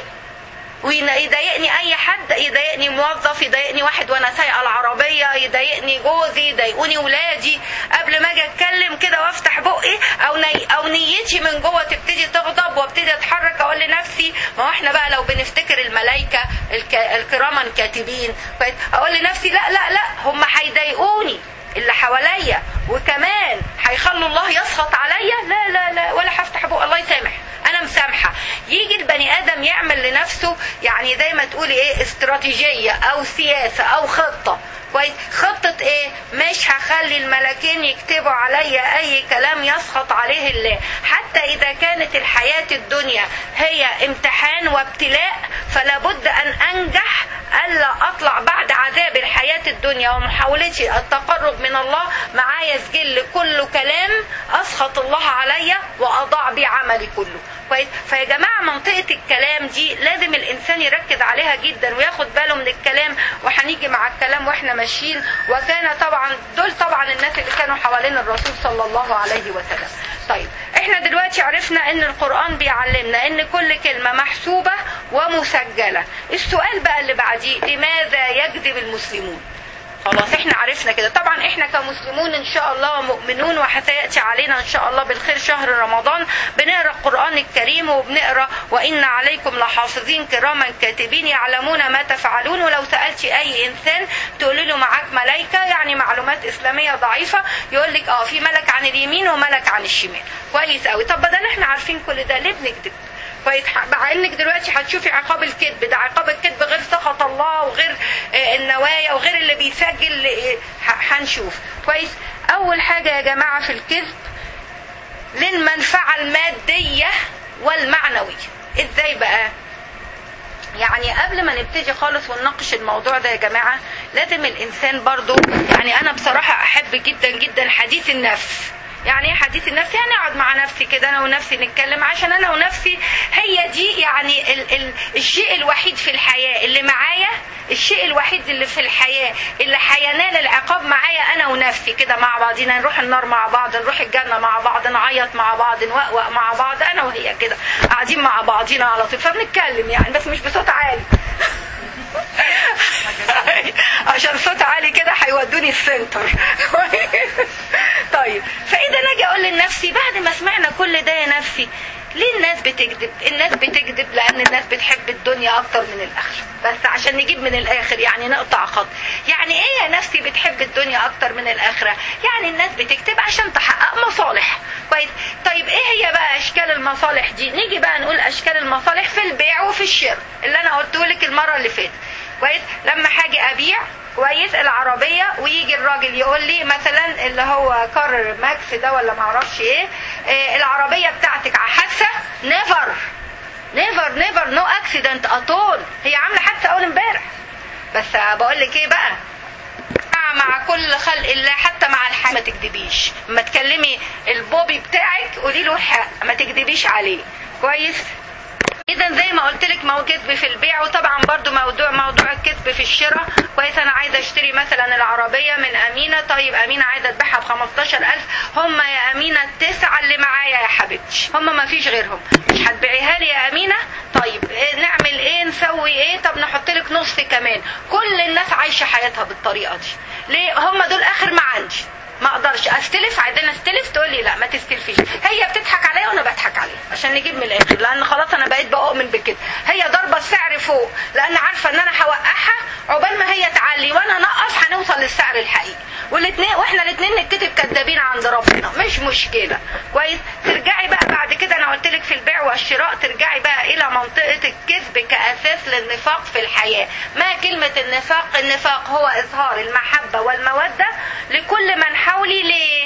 ويضايقني اي حد يضايقني موظف يضايقني واحد وانا سايقه العربيه يضايقني جوزي يضايقوني ولادي قبل ما اجي اتكلم كده وافتح بقي او ني او نيتي من جوه تبتدي تغضب وابتدي اتحرك اقول لنفسي ما هو احنا بقى لو بنفتكر الملائكه الك... الكراما الكاتبين اقول لنفسي لا لا لا هم هيضايقوني اللي حواليا وكمان هيخلوا الله يسخط عليا لا لا لا ولا هفتح بقى الله يسامح انا مسامحه يجي البني ادم يعمل لنفسه يعني زي ما تقولي ايه استراتيجيه او سياسه او خطه كويس خطة ايه مش هخلي الملكين يكتبوا عليا اي كلام يسخط عليه الله حتى اذا كانت الحياة الدنيا هي امتحان وابتلاء فلا بد ان انجح الا اطلع بعد عذاب الحياة الدنيا ومحاولتي التقرب من الله معايا سجل كله كلام اسخط الله عليا واضاع بيه عملي كله كويس فيا جماعه منطقه الكلام دي لازم الانسان يركز عليها جدا وياخد باله من الكلام وهنيجي مع الكلام واحنا ماشيين وكان طبعا دول طبعا الناس اللي كانوا حوالين الرسول صلى الله عليه وسلم طيب احنا دلوقتي عرفنا ان القران بيعلمنا ان كل كلمه محسوبه ومسجله السؤال بقى اللي بعديه لماذا يكذب المسلمون خلاص احنا عرفنا كده طبعا احنا كمسلمون ان شاء الله مؤمنون وهتاتي علينا ان شاء الله بالخير شهر رمضان بنقرا القران الكريم وبنقرا وان عليكم لحافظين كراما كاتبين يعلمون ما تفعلون ولو سالتي اي انسان تقول له معاك ملائكه يعني معلومات اسلاميه ضعيفه يقول لك اه في ملك عن اليمين وملك عن الشمال كويس قوي طب بدل احنا عارفين كل ده ليه بنكذب كويس مع انك دلوقتي هتشوفي عقاب الكذب ده عقاب الكذب غير سخط الله وغير النوايا وغير اللي بيسجل هنشوف كويس اول حاجه يا جماعه في الكذب للمنفعه الماديه والمعنويه ازاي بقى يعني قبل ما نبتدي خالص ونناقش الموضوع ده يا جماعه لازم الانسان برضو يعني انا بصراحه احب جدا جدا حديث النفس يعني ايه حديث النفس يعني اقعد مع نفسي كده انا ونفسي نتكلم عشان انا ونفسي هي دي يعني ال ال الشيء الوحيد في الحياه اللي معايا الشيء الوحيد اللي في الحياه اللي هينال العقاب معايا انا ونفسي كده مع بعضينا نروح النار مع بعض نروح الجنه مع بعض نعيط مع بعض نوقوق مع بعض انا وهي كده قاعدين مع بعضينا على طول فبنتكلم يعني بس مش بصوت عالي عشان صوت عالي كده هيودوني السنتر طيب فاذا انا اجي اقول لنفسي بعد ما سمعنا كل ده يا نفسي ليه الناس بتكذب الناس بتكذب لان الناس بتحب الدنيا اكتر من الاخره بس عشان نجيب من الاخر يعني نقطع خط يعني ايه يا نفسي بتحب الدنيا اكتر من الاخره يعني الناس بتكذب عشان تحقق مصالح كويس طيب ايه هي بقى اشكال المصالح دي نيجي بقى نقول اشكال المصالح في البيع وفي الشراء اللي انا قلته لك المره اللي فاتت كويس لما هاجي ابيع كويس العربيه ويجي الراجل يقول لي مثلا اللي هو كار ماكس ده ولا معرفش ايه إيه العربيه بتاعتك حادثه نيفر نيفر نيفر نو اكسيدنت اتول هي عامله حادثه اول امبارح بس بقول لك ايه بقى مع مع كل خلق الله حتى مع الحق ما تكذبيش اما تكلمي البوبي بتاعك قولي له الحق ما تكذبيش عليه كويس اذا زي ما قلت لك ما هو كذب في البيع وطبعا برضو موضوع موضوع الكذب في الشراء كويس انا عايزه اشتري مثلا العربيه من امينه طيب امينه عايزه تبيعها ب 15000 هم يا امينه التسعه اللي معايا يا حبيبتي هم ما فيش غيرهم مش هتبيعيها لي يا امينه طيب إيه نعمل ايه نسوي ايه طب نحط لك نص كمان كل الناس عايشه حياتها بالطريقه دي ليه هم دول اخر ما عندي ما اقدرش استلف عايزين استلف تقول لي لا ما تستلفيش هي بتضحك عليا وانا بضحك عليها عشان نجيب من الاخر لان خلاص انا بقيت بؤمن بكده هي ضاربه السعر فوق لان عارفه ان انا هوقعها عقبال ما هي تعلي وانا انقص هنوصل للسعر الحقيقي والاثنين واحنا الاثنين نتكتب كدابين عند ربنا مش مشكله كويس ترجعي بقى بعد كده انا قلت لك في البيع والشراء ترجعي بقى الى منطقه الكذب كاساس للنفاق في الحياه ما كلمه النفاق النفاق هو اظهار المحبه والموده لكل من حولي ليه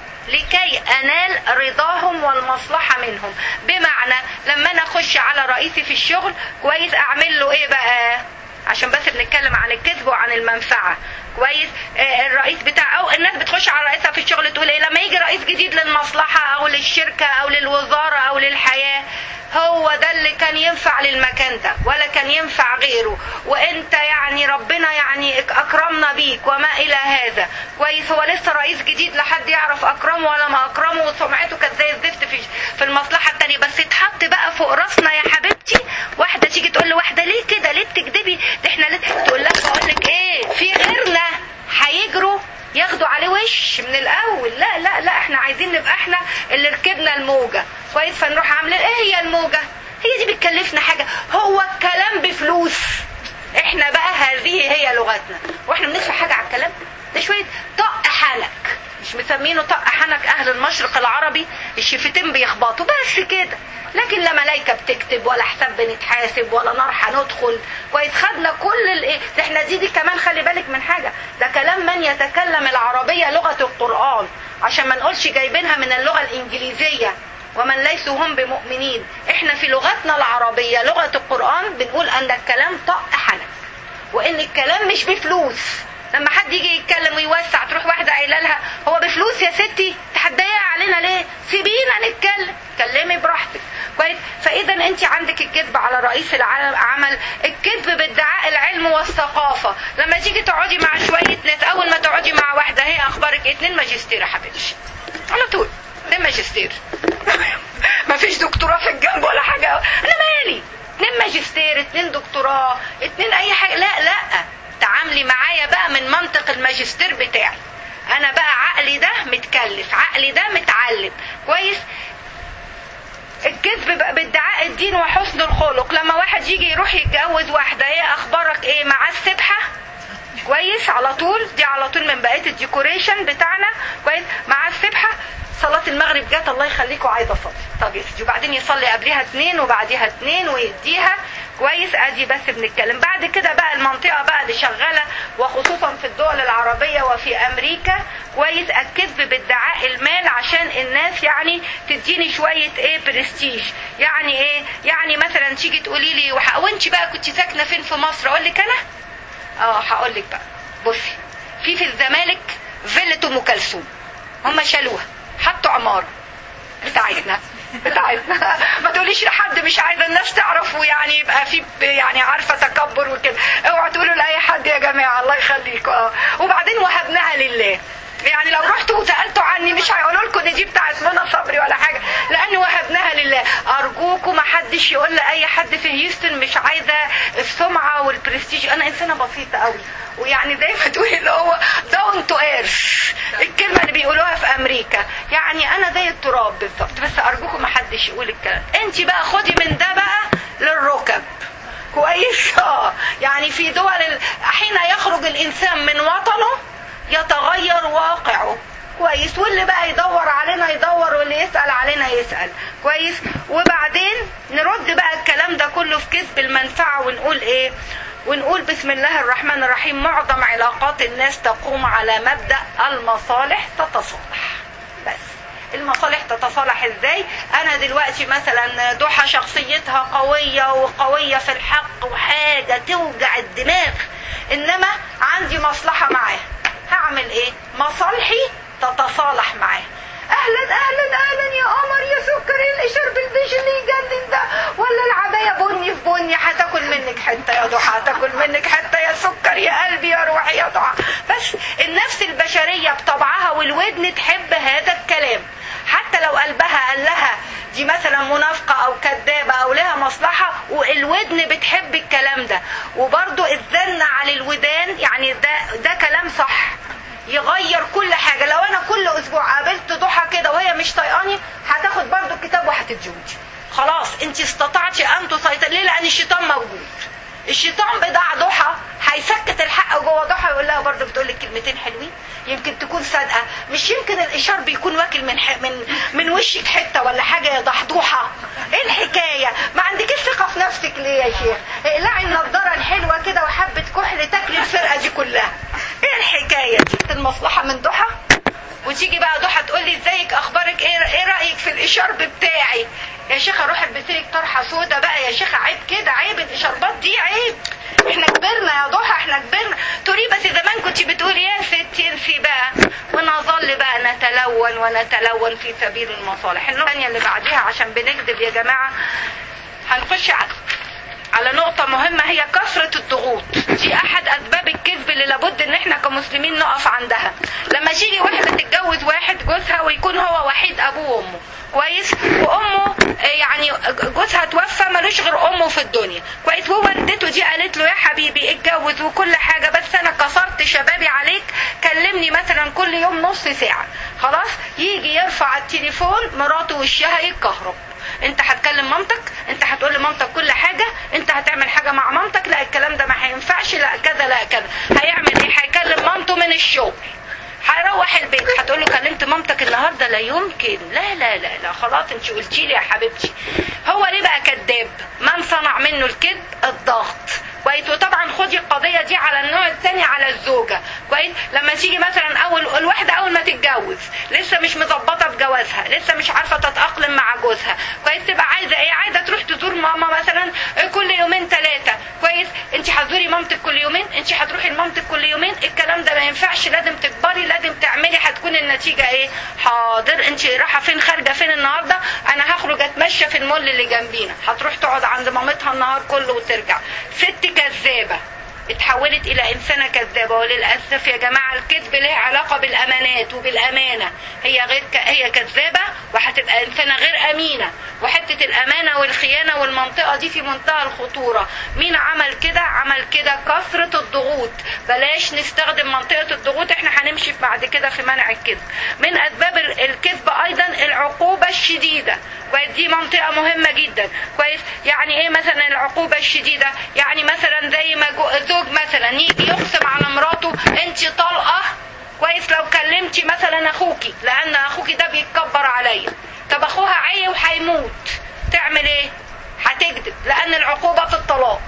لكي انال رضاهم والمصلحه منهم بمعنى لما انا اخش على رئيسي في الشغل كويس اعمل له ايه بقى عشان بس بنتكلم عن الكذب وعن المنفعه كويس آه الرئيس بتاع او الناس بتخش على رئيسها في الشغل تقول ايه لما يجي رئيس جديد للمصلحه او للشركه او للوزاره او للحياه هو ده اللي كان ينفع للمكان ده ولا كان ينفع غيره وانت يعني ربنا يعني اكرمنا بيك وما الى هذا كويس هو لسه رئيس جديد لحد يعرف اكرمه ولا ما اكرمه وسمعته كانت زي الزفت في في المصلحه التانيه بس اتحط بقى فوق راسنا يا حبيبتي واحده تيجي تقول لواحده ليه كده ليه بتكذبي ده احنا ليه تقول لها بقول لك ايه في غيرنا هيجروا ياخدوا عليه وش من الاول لا لا لا احنا عايزين نبقى احنا اللي ركبنا الموجه كويس فنروح عاملين ايه هي الموجه هي دي بتكلفنا حاجه هو الكلام بفلوس احنا بقى هذه هي لغتنا واحنا بندفع حاجه على الكلام ده شويه طق حنك مش مسمينه طق حنك اهل المشرق العربي الشفتين بيخبطوا بس كده لكن لا ملايكه بتكتب ولا حساب بنتحاسب ولا نار هندخل كويس خدنا كل الايه ده احنا دي دي كمان خلي بالك من حاجه ده كلام من يتكلم العربيه لغه القران عشان ما نقولش جايبينها من اللغه الانجليزيه ومن ليسوا هم بمؤمنين احنا في لغتنا العربيه لغه القران بنقول ان الكلام طق حنك وان الكلام مش بفلوس لما حد يجي يتكلم ويوسع تروح واحده قايله لها هو بفلوس يا ستي تحديها علينا ليه سيبينا نتكلم اتكلمي براحتك كويس فاذا انت عندك الكذب على رئيس العمل الكذب بادعاء العلم والثقافه لما تيجي تقعدي مع شويه ناس اول ما تقعدي مع واحده هي اخبارك اتنين ماجستير يا حبيبتي على طول اتنين ماجستير ما فيش دكتوراه في الجنب ولا حاجه انا مالي اتنين ماجستير اتنين دكتوراه اتنين اي حاجه لا لا تعاملي معايا بقى من منطق الماجستير بتاعي انا بقى عقلي ده متكلف عقلي ده متعلم كويس الكذب بقى بادعاء الدين وحسن الخلق لما واحد يجي يروح يتجوز واحده ايه اخبارك ايه معاه السبحه كويس على طول دي على طول من بقيه الديكوريشن بتاعنا كويس معاه السبحه صلاة المغرب جت الله يخليكم عايزة أصلي طب يا سيدي وبعدين يصلي قبلها اتنين وبعديها اتنين ويديها كويس ادي بس بنتكلم بعد كده بقى المنطقة بقى اللي شغالة وخصوصا في الدول العربية وفي أمريكا كويس الكذب بادعاء المال عشان الناس يعني تديني شوية ايه برستيج يعني ايه يعني مثلا تيجي تقولي لي وح... وانت بقى كنت ساكنة فين في مصر اقول لك انا اه هقول لك بقى بصي في في الزمالك فيلة ام كلثوم هم شالوها حطوا عمارة بتاعتنا بتاعتنا ما تقوليش لحد مش عايزه الناس تعرف ويعني يبقى في يعني عارفه تكبر وكده اوعوا تقولوا لاي حد يا جماعه الله يخليكم اه وبعدين وهبناها لله يعني لو رحتوا وسالتوا عني مش هيقولوا لكم ان دي بتاعت منى صبري ولا حاجه لان وهبناها لله ارجوكم ما حدش يقول لاي حد في هيوستن مش عايزه السمعه والبرستيج انا انسانه بسيطه قوي ويعني زي ما تقولي اللي هو داون تو ايرث الكلمه اللي بيقولوها في امريكا يعني انا زي التراب بالظبط بس ارجوكم ما حدش يقول الكلام انت بقى خدي من ده بقى للركب كويس اه يعني في دول ال... حين يخرج الانسان من وطنه يتغير واقعه كويس واللي بقى يدور علينا يدور واللي يسأل علينا يسأل كويس وبعدين نرد بقى الكلام ده كله في كذب المنفعة ونقول ايه ونقول بسم الله الرحمن الرحيم معظم علاقات الناس تقوم على مبدا المصالح تتصالح بس المصالح تتصالح ازاي انا دلوقتي مثلا ضحى شخصيتها قويه وقويه في الحق وحاجه توجع الدماغ انما عندي مصلحه معاه هعمل ايه مصالحي تتصالح معاه اهلا اهلا اهلا يا قمر يا سكر ايه الاشارب البيج اللي يجنن ده ولا العبايه بني في بني هتاكل منك حته يا ضحى هتاكل منك حته يا سكر يا قلبي يا روحي يا ضحى بس النفس البشريه بطبعها والودن تحب هذا الكلام حتى لو قلبها قال لها دي مثلا منافقة أو كذابة أو لها مصلحة والودن بتحب الكلام ده وبرضو الزن على الودان يعني ده ده كلام صح يغير كل حاجة لو أنا كل أسبوع قابلت ضحى كده وهي مش طايقاني هتاخد برضو الكتاب وهتتزوجي خلاص انت استطعتي أن تسيطري ليه لأن الشيطان موجود الشيطان بتاع ضحى هيسكت الحق جوه ضحى يقول لها برضه بتقول لك كلمتين حلوين يمكن تكون صادقه مش يمكن الاشار بيكون واكل من ح... من من وشك حته ولا حاجه يا ضحضوحه ايه الحكايه ما عندكيش ثقه في نفسك ليه يا شيخ اقلعي النضاره الحلوه كده وحبه كحل تاكلي الفرقه دي كلها ايه الحكايه جبت المصلحه من ضحى وتيجي بقى ضحى تقول لي ازيك اخبارك ايه ايه رايك في الاشارب بتاعي يا شيخ اروح البس لك طرحه سودا بقى يا شيخ عيب كده عيب الاشاربات دي عيب احنا كبرنا يا ضحى احنا كبرنا تقولي بس زمان كنت بتقولي يا ستي انسي بقى ونظل بقى نتلون ونتلون في سبيل المصالح النقطه الثانيه اللي بعديها عشان بنكذب يا جماعه هنخش على على نقطة مهمة هي كثرة الضغوط دي أحد أسباب الكذب اللي لابد إن إحنا كمسلمين نقف عندها لما تيجي واحدة تتجوز واحد جوزها ويكون هو وحيد أبوه وأمه كويس وامه يعني جوزها توفى ملوش غير امه في الدنيا كويس ووالدته دي قالت له يا حبيبي اتجوز وكل حاجه بس انا كسرت شبابي عليك كلمني مثلا كل يوم نص ساعه خلاص يجي يرفع التليفون مراته وشها يتكهرب انت هتكلم مامتك انت هتقول لمامتك كل حاجه انت هتعمل حاجه مع مامتك لا الكلام ده ما هينفعش لا كذا لا كذا هيعمل ايه هيكلم مامته من الشغل هيروح البيت هتقول له كلمت مامتك النهارده لا يمكن لا لا لا لا خلاص انت قلتي لي يا حبيبتي هو ليه بقى كذاب من صنع منه الكذب الضغط كويس وطبعا خدي القضيه دي على النوع الثاني على الزوجه كويس لما تيجي مثلا اول الواحده اول ما تتجوز لسه مش مظبطه في جوازها لسه مش عارفه تتاقلم مع جوزها كويس تبقى عايزه ايه عايزه تروح تزور ماما مثلا كل يومين ثلاثه كويس انت هتزوري مامتك كل يومين انت هتروحي لمامتك كل يومين الكلام ده ما ينفعش لازم تكبري لازم تعملي هتكون النتيجه ايه حاضر انت رايحه فين خارجه فين النهارده انا هخرج اتمشى في المول اللي جنبينا هتروح تقعد عند مامتها النهار كله وترجع ست كذابه اتحولت الى انسانه كذابه وللاسف يا جماعه الكذب له علاقه بالامانات وبالامانه هي غير ك... هي كذابه وهتبقى انسانه غير امينه وحته الامانه والخيانه والمنطقه دي في منتهى الخطوره مين عمل كده عمل كده كثره الضغوط بلاش نستخدم منطقه الضغوط احنا هنمشي بعد كده في منع الكذب من اسباب الكذب ايضا العقوبه الشديده ودي منطقه مهمه جدا كويس يعني ايه مثلا العقوبه الشديده يعني مثلا زي ما زوج مثلا يجي يقسم على مراته انت طلقه كويس لو كلمتي مثلا اخوكي لان اخوكي ده بيتكبر عليا طب اخوها عي وهيموت تعمل ايه هتكذب لان العقوبه في الطلاق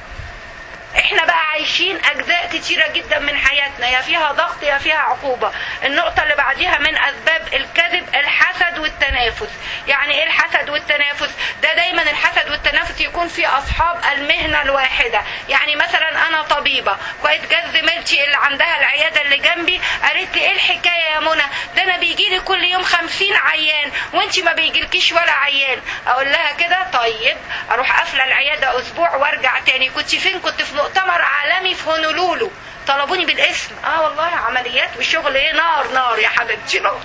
احنا بقى عايشين اجزاء كتيره جدا من حياتنا يا فيها ضغط يا فيها عقوبه النقطه اللي بعديها من اسباب الكذب الحسد والتنافس يعني ايه الحسد والتنافس ده دايما الحسد والتنافس يكون في اصحاب المهنه الواحده يعني مثلا انا طبيبه كويس جت زميلتي اللي عندها العياده اللي جنبي قالت لي ايه الحكايه يا منى ده انا بيجي لي كل يوم خمسين عيان وانت ما بيجيلكيش ولا عيان اقول لها كده طيب اروح قافله العياده اسبوع وارجع تاني كنت فين كنت في مؤتمر عالمي في هونولولو طلبوني بالاسم اه والله عمليات والشغل ايه نار نار يا حبيبتي نار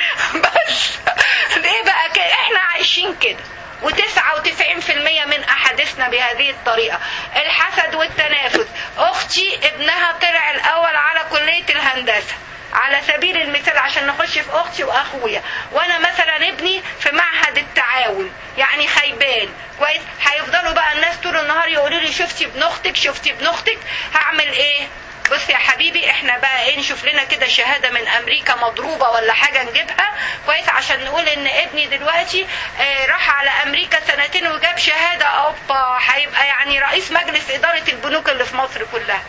بس ايه بقى كده احنا عايشين كده وتسعة وتسعين في المية من أحاديثنا بهذه الطريقة الحسد والتنافس أختي ابنها طلع الأول على كلية الهندسة على سبيل المثال عشان نخش في اختي واخويا وانا مثلا ابني في معهد التعاون يعني خيبان كويس هيفضلوا بقى الناس طول النهار يقولوا لي شفتي ابن اختك شفتي ابن اختك هعمل ايه بص يا حبيبي احنا بقى ايه نشوف لنا كده شهاده من امريكا مضروبه ولا حاجه نجيبها كويس عشان نقول ان ابني دلوقتي اه راح على امريكا سنتين وجاب شهاده اوبا هيبقى يعني رئيس مجلس اداره البنوك اللي في مصر كلها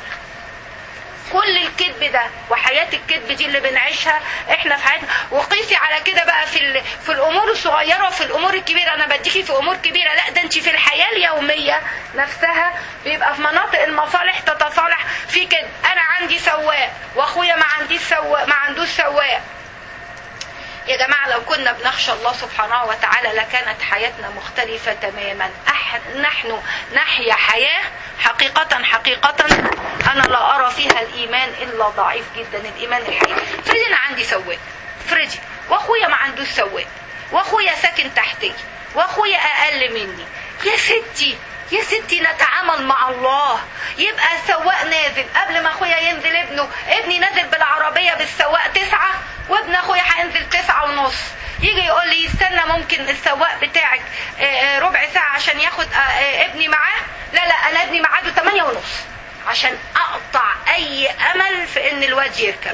كل الكذب ده وحياة الكذب دي اللي بنعيشها احنا في حياتنا وقيسي على كده بقى في ال... في الامور الصغيره وفي الامور الكبيره انا بديكي في امور كبيره لا ده انت في الحياه اليوميه نفسها بيبقى في مناطق المصالح تتصالح في كده انا عندي سواق واخويا ما عنديش سواق ما عندوش سواق يا جماعة لو كنا بنخشى الله سبحانه وتعالى لكانت حياتنا مختلفة تماما أح... نحن نحيا حياة حقيقة حقيقة أنا لا أرى فيها الإيمان إلا ضعيف جدا الإيمان الحقيقي فريدي أنا عندي سواق فريدي وأخويا ما عندوش سواق وأخويا ساكن تحتي وأخويا أقل مني يا ستي يا ستي نتعامل مع الله يبقى السواق نازل قبل ما اخويا ينزل ابنه ابني نازل بالعربية بالسواق تسعة وابن اخويا هينزل تسعة ونص يجي يقول لي استنى ممكن السواق بتاعك ربع ساعة عشان ياخد ابني معاه لا لا انا ابني ميعاده 8 ونص عشان اقطع اي امل في ان الواد يركب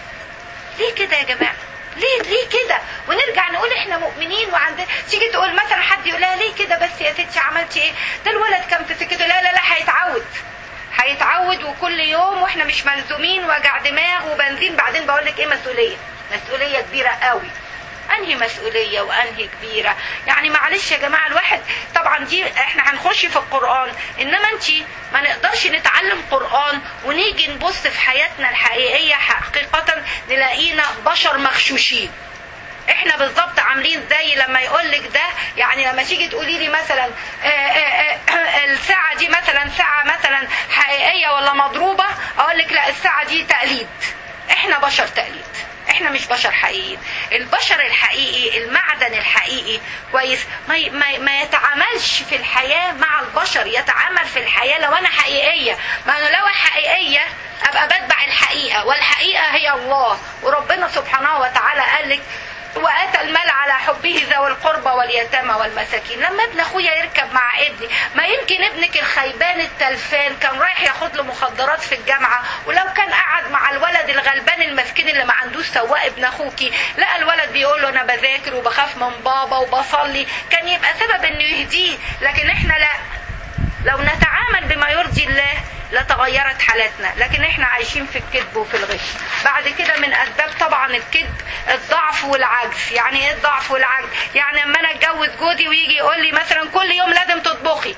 ليه كده يا جماعه ليه ليه كده ونرجع نقول احنا مؤمنين وعندنا تيجي تقول مثلا حد يقول لها ليه كده بس يا ستي عملتي ايه ده الولد كان في سكته لا لا لا هيتعود هيتعود وكل يوم واحنا مش ملزومين وجع دماغ وبنزين بعدين بقول لك ايه مسؤوليه مسؤوليه كبيره قوي انهي مسؤولية وانهي كبيرة يعني معلش يا جماعة الواحد طبعا دي احنا هنخش في القرآن انما انت ما نقدرش نتعلم قرآن ونيجي نبص في حياتنا الحقيقية حقيقة نلاقينا بشر مغشوشين احنا بالظبط عاملين زي لما يقول لك ده يعني لما تيجي تقولي لي مثلا آآ آآ الساعه دي مثلا ساعه مثلا حقيقيه ولا مضروبه اقول لك لا الساعه دي تقليد احنا بشر تقليد احنا مش بشر حقيقيين البشر الحقيقي المعدن الحقيقي كويس ما, ما, ما يتعاملش في الحياة مع البشر يتعامل في الحياة لو انا حقيقية ما انا لو حقيقية ابقى بتبع الحقيقة والحقيقة هي الله وربنا سبحانه وتعالى قال لك واتى المال على حبه ذوي القربى واليتامى والمساكين لما ابن اخويا يركب مع ابني ما يمكن ابنك الخيبان التلفان كان رايح ياخد له مخدرات في الجامعه ولو كان قعد مع الولد الغلبان المسكين اللي ما عندوش سواق ابن اخوكي لقى الولد بيقول له انا بذاكر وبخاف من بابا وبصلي كان يبقى سبب انه يهديه لكن احنا لا لو نتعامل بما يرضي الله لتغيرت حالاتنا لكن احنا عايشين في الكذب وفي الغش بعد كده من اسباب طبعا الكذب الضعف والعجز يعني ايه الضعف والعجز يعني اما انا اتجوز جوزي ويجي يقول لي مثلا كل يوم لازم تطبخي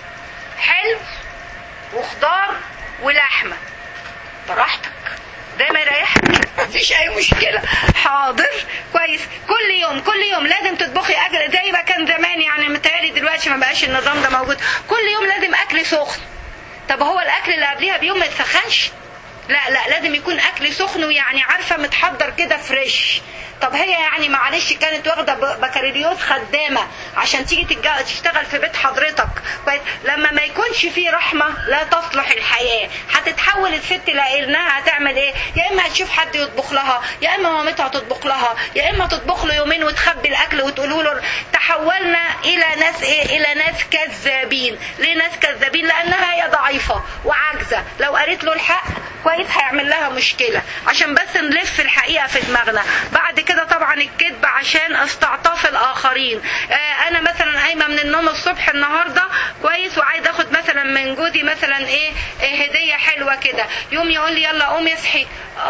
حلو وخضار ولحمه براحتك ده ما يريحك مفيش اي مشكله حاضر كويس كل يوم كل يوم لازم تطبخي اكل زي ما كان زمان يعني متهيألي دلوقتي ما بقاش النظام ده موجود كل يوم لازم اكل سخن طب هو الاكل اللي قبليها بيوم ما يتسخنش لا لا لازم يكون اكل سخن ويعني عارفه متحضر كده فريش طب هي يعني معلش كانت واخده بكالوريوس خدامه عشان تيجي تشتغل في بيت حضرتك لما ما يكونش فيه رحمه لا تصلح الحياه هتتحول الست لانها هتعمل ايه يا اما هتشوف حد يطبخ لها يا اما مامتها تطبخ لها يا اما تطبخ له يومين وتخبي الاكل وتقولوا له تحولنا الى ناس ايه الى ناس كذابين ليه ناس كذابين لانها هي ضعيفه وعاجزه لو قالت له الحق كويس هيعمل لها مشكله عشان بس نلف الحقيقه في دماغنا بعد كده طبعا الكذب عشان استعطاف الاخرين آه انا مثلا قايمه من النوم الصبح النهارده كويس وعايز اخد مثلا من جوزي مثلا ايه, إيه هديه حلوه كده يوم يقول لي يلا قوم اصحي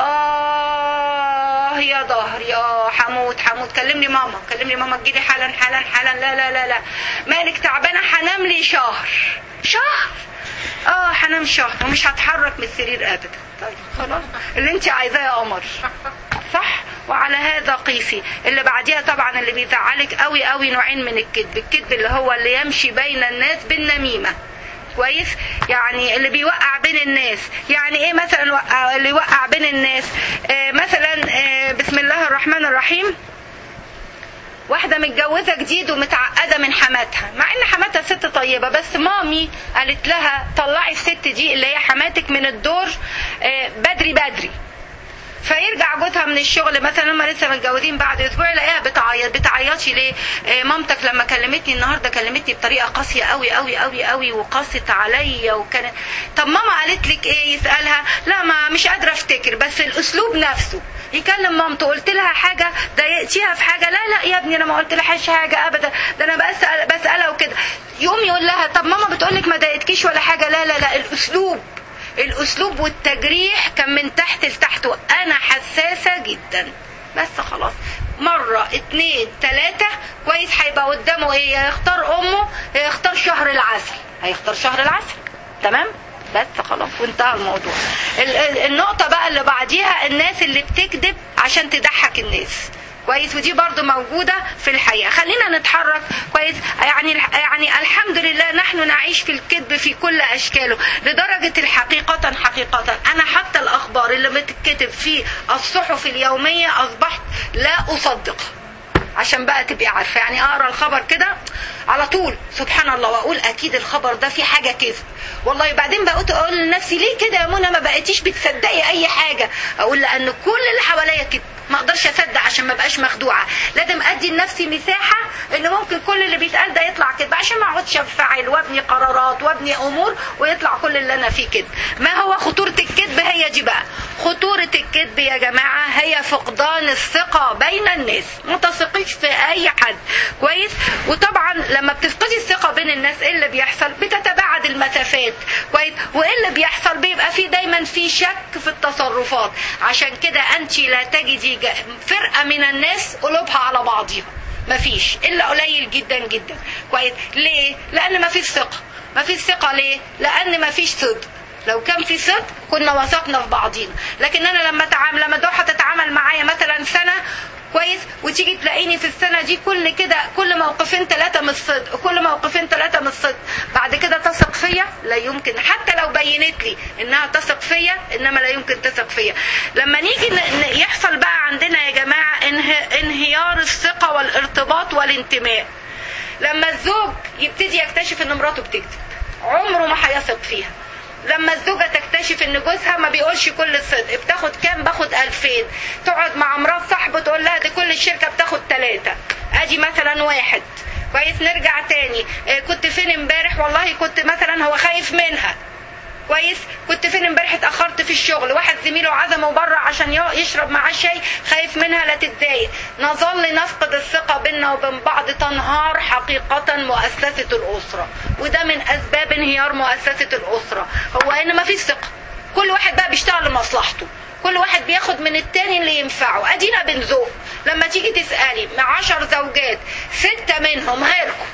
اه يا ظهري اه حموت حموت كلمني ماما كلمني ماما تجيلي حالا حالا حالا لا لا لا لا مالك تعبانه هنام لي شهر شهر اه هنام شهر ومش هتحرك من السرير ابدا طيب خلاص اللي انت عايزاه يا قمر صح وعلى هذا قيسي اللي بعديها طبعا اللي بيزعلك قوي قوي نوعين من الكذب الكذب اللي هو اللي يمشي بين الناس بالنميمه كويس يعني اللي بيوقع بين الناس يعني ايه مثلا وقع اللي يوقع بين الناس آه مثلا آه بسم الله الرحمن الرحيم واحدة متجوزة جديد ومتعقدة من حماتها مع ان حماتها ست طيبة بس مامي قالت لها طلعي الست دي اللي هي حماتك من الدور بدري بدري فيرجع جوزها من الشغل مثلا لما لسه متجوزين بعد اسبوع يلاقيها بتعيط بتعيطي ليه آه مامتك لما كلمتني النهارده كلمتني بطريقه قاسيه قوي قوي قوي قوي وقاست عليا وكانت طب ماما قالت لك ايه يسالها لا ما مش قادره افتكر الاسلوب نفسه يكلم مامته قلت لها حاجه ضايقتيها في حاجه لا لا يا ابني انا ما قلت لهاش حاجه ابدا ده انا بسال بسالها وكده يقوم يقول لها طب ماما بتقول لك ما ضايقتكيش ولا حاجه لا لا لا الاسلوب الاسلوب والتجريح كان من تحت لتحت وانا حساسه جدا بس خلاص مرة اتنين تلاتة كويس هيبقى قدامه ايه يا يختار امه يا يختار شهر العسل هيختار شهر العسل تمام بس خلاص وانتهى الموضوع النقطة بقى اللي بعديها الناس اللي بتكذب عشان تضحك الناس كويس ودي برضو موجودة في الحياة خلينا نتحرك كويس يعني يعني الحمد لله نحن نعيش في الكذب في كل أشكاله لدرجة الحقيقة حقيقة أنا حتى الأخبار اللي بتتكتب في الصحف اليومية أصبحت لا أصدقها عشان بقى تبقي عارفه يعني اقرا الخبر كده على طول سبحان الله واقول اكيد الخبر ده فيه حاجه كذب والله بعدين بقيت اقول لنفسي ليه كده يا منى ما بقيتيش بتصدقي اي حاجه اقول لان كل اللي حواليا كده ما اقدرش اصدق عشان ما بقاش مخدوعه لازم ادي لنفسي مساحه ان ممكن كل اللي بيتقال ده يطلع كده عشان ما اقعدش انفعل وابني قرارات وابني امور ويطلع كل اللي انا فيه كده ما هو خطوره الكذب هي دي بقى خطوره الكذب يا جماعه هي فقدان الثقه بين الناس ما تثقيش في اي حد كويس وطبعا لما بتفقدي الثقه بين الناس ايه اللي بيحصل بتتباعد المسافات كويس وايه اللي بيحصل بيبقى في دايما في شك في التصرفات عشان كده انت لا تجدي فرقه من الناس قلوبها على بعضها مفيش الا قليل جدا جدا كويس ليه لان مفيش ثقه مفيش ثقه ليه لان مفيش صدق لو كان في صدق كنا وثقنا في بعضينا لكن انا لما تعامل لما دوحه تتعامل معايا مثلا سنه كويس وتيجي تلاقيني في السنه دي كل كده كل موقفين ثلاثه من الصدق كل موقفين ثلاثه من الصدق بعد كده تثق فيا لا يمكن حتى لو بينت لي انها تثق فيا انما لا يمكن تثق فيا لما نيجي يحصل بقى عندنا يا جماعه انهيار الثقه والارتباط والانتماء لما الزوج يبتدي يكتشف ان مراته بتكذب عمره ما هيثق فيها لما الزوجة تكتشف ان جوزها ما بيقولش كل الصدق بتاخد كام باخد ألفين تقعد مع مرات صاحبه تقول لها دي كل الشركة بتاخد ثلاثة ادي مثلا واحد كويس نرجع تاني اه كنت فين امبارح والله كنت مثلا هو خايف منها كويس كنت فين امبارح اتاخرت في الشغل واحد زميله عزمه بره عشان يشرب معاه شاي خايف منها لا تتضايق نظل نفقد الثقه بيننا وبين بعض تنهار حقيقه مؤسسه الاسره وده من اسباب انهيار مؤسسه الاسره هو ان ما فيش ثقه كل واحد بقى بيشتغل لمصلحته كل واحد بياخد من التاني اللي ينفعه ادينا بنذوق لما تيجي تسالي مع عشر زوجات سته منهم غيركم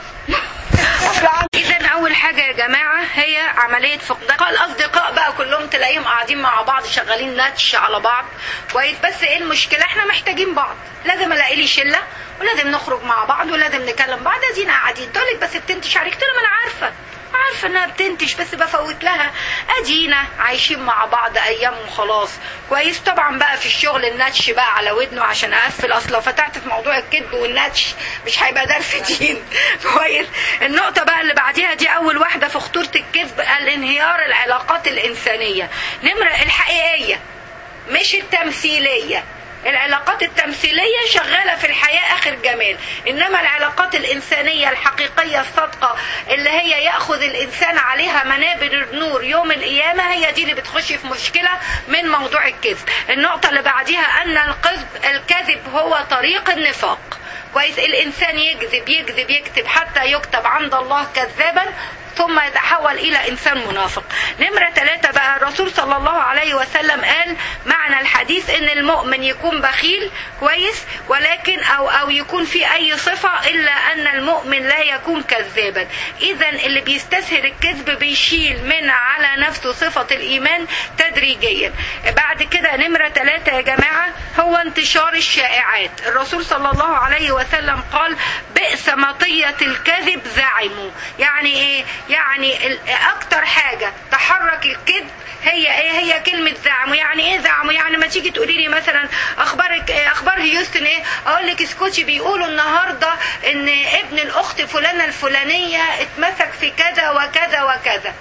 اذا اول حاجه يا جماعه هي عمليه فقدان الاصدقاء بقى كلهم تلاقيهم قاعدين مع بعض شغالين نتش على بعض كويس بس ايه المشكله احنا محتاجين بعض لازم الاقي لي شله ولازم نخرج مع بعض ولازم نكلم بعض ادينا قاعدين تقول لك بس بتنتش عليك قلت ما انا عارفه عارفه انها بتنتش بس بفوت لها ادينا عايشين مع بعض ايام وخلاص كويس طبعا بقى في الشغل النتش بقى على ودنه عشان اقفل اصل لو فتحت في موضوع الكذب والنتش مش هيبقى درس دين كويس النقطه بقى اللي بعديها دي اول واحده في خطوره الكذب الانهيار العلاقات الانسانيه نمره الحقيقيه مش التمثيليه العلاقات التمثيلية شغالة في الحياة آخر جمال إنما العلاقات الإنسانية الحقيقية الصادقة اللي هي يأخذ الإنسان عليها منابر النور يوم القيامة هي دي اللي بتخش في مشكلة من موضوع الكذب النقطة اللي بعديها أن الكذب الكذب هو طريق النفاق كويس الإنسان يكذب يكذب يكتب حتى يكتب عند الله كذابا ثم يتحول إلى إنسان منافق نمرة ثلاثة بقى الرسول صلى الله عليه وسلم قال معنى الحديث إن المؤمن يكون بخيل كويس ولكن أو أو يكون في أي صفة إلا أن المؤمن لا يكون كذابا إذا اللي بيستسهل الكذب بيشيل من على نفسه صفة الإيمان تدريجيا بعد كده نمرة ثلاثة يا جماعة هو انتشار الشائعات الرسول صلى الله عليه وسلم قال بئس مطية الكذب زعموا يعني إيه يعني اكتر حاجه تحرك الكذب هي ايه هي كلمه زعموا يعني ايه زعموا يعني ما تيجي تقولي لي مثلا اخبارك إيه اخبار هيوستن ايه اقول لك اسكتي بيقولوا النهارده ان ابن الاخت فلانه الفلانيه اتمسك في كذا وكذا وكذا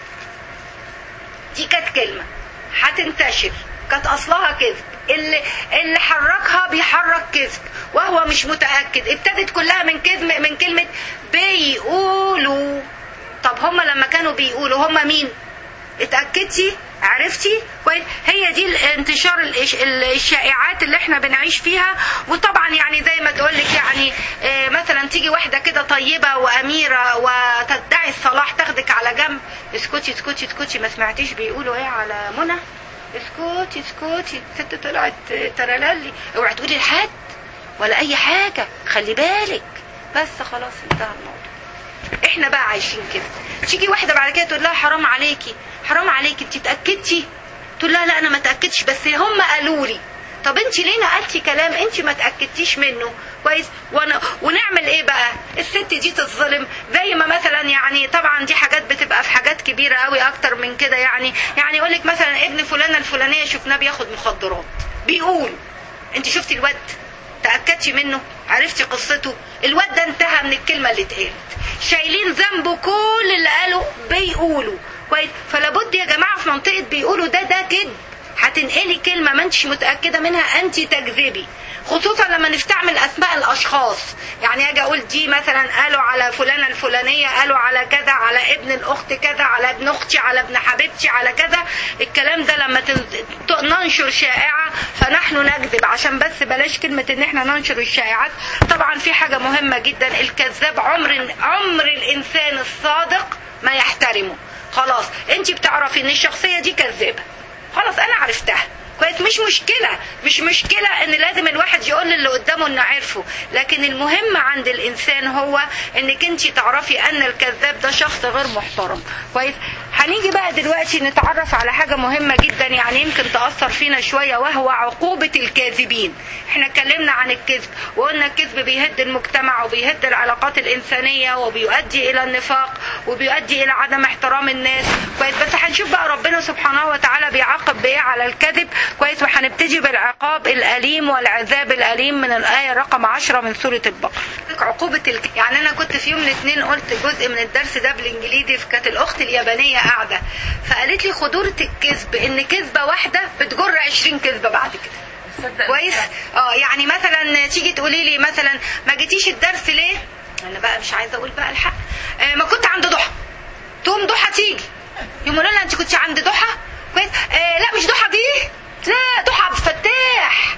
دي كانت كلمه هتنتشر كانت اصلها كذب اللي اللي حركها بيحرك كذب وهو مش متاكد ابتدت كلها من كذب من كلمه بيقولوا طب هم لما كانوا بيقولوا هم مين اتأكدتي عرفتي كويس هي دي انتشار الإش- الشائعات اللي احنا بنعيش فيها وطبعا يعني زي ما تقول لك يعني آه، مثلا تيجي واحده كده طيبه واميره وتدعي الصلاح تاخدك على جنب اسكتي اسكتي اسكتي ما سمعتيش بيقولوا ايه على منى اسكتي اسكتي الست طلعت ترللي اوعي تقولي لحد ولا اي حاجه خلي بالك بس خلاص انتهى الموضوع احنا بقى عايشين كده تيجي واحده بعد كده تقول لها حرام عليكي حرام عليكي انت اتاكدتي تقول لها لا انا ما اتاكدتش بس هم قالوا لي طب انت ليه نقلتي كلام انت ما اتاكدتيش منه كويس وانا ونعمل ايه بقى الست دي تتظلم زي ما مثلا يعني طبعا دي حاجات بتبقى في حاجات كبيره قوي اكتر من كده يعني يعني يقول لك مثلا ابن فلانه الفلانيه شفناه بياخد مخدرات بيقول انت شفتي الواد تأكدتي منه عرفتي قصته الواد ده انتهى من الكلمة اللي اتقالت شايلين ذنبه كل اللي قاله بيقولوا كويس فلا بد يا جماعة في منطقة بيقولوا ده ده كذب هتنقلي كلمة ما انتش متأكدة منها انت تكذبي خصوصا لما نستعمل اسماء الاشخاص يعني اجي اقول دي مثلا قالوا على فلانة الفلانية قالوا على كذا على ابن الاخت كذا على ابن اختي على ابن حبيبتي على كذا الكلام ده لما تن- ت- ننشر شائعة فنحن نكذب عشان بس بلاش كلمة ان احنا ننشر الشائعات طبعا في حاجة مهمة جدا الكذاب عمر عمر الانسان الصادق ما يحترمه خلاص انت بتعرفي ان الشخصية دي كذابة خلاص انا عرفتها كويس مش مشكلة مش مشكلة ان لازم الواحد يقول للي قدامه انه عرفه لكن المهم عند الانسان هو انك انت تعرفي ان الكذاب ده شخص غير محترم كويس هنيجي بقى دلوقتي نتعرف على حاجة مهمة جدا يعني يمكن تأثر فينا شوية وهو عقوبة الكاذبين احنا اتكلمنا عن الكذب وقلنا الكذب بيهد المجتمع وبيهد العلاقات الإنسانية وبيؤدي إلى النفاق وبيؤدي إلى عدم احترام الناس كويس بس هنشوف بقى ربنا سبحانه وتعالى بيعاقب بإيه على الكذب كويس وهنبتدي بالعقاب الأليم والعذاب الأليم من الآية رقم 10 من سورة البقرة عقوبة الك... يعني أنا كنت في يوم الاثنين قلت جزء من الدرس ده بالإنجليزي فكانت الأخت اليابانية قاعدة فقالت لي خطورة الكذب إن كذبة واحدة بتجر 20 كذبة بعد كده كويس اه يعني مثلا تيجي تقولي لي مثلا ما جيتيش الدرس ليه انا بقى مش عايزه اقول بقى الحق آه ما كنت عند ضحى تقوم ضحى تيجي يقوموا لنا انت كنت عند ضحى كويس آه لا مش ضحى دي لا ضحى عبد الفتاح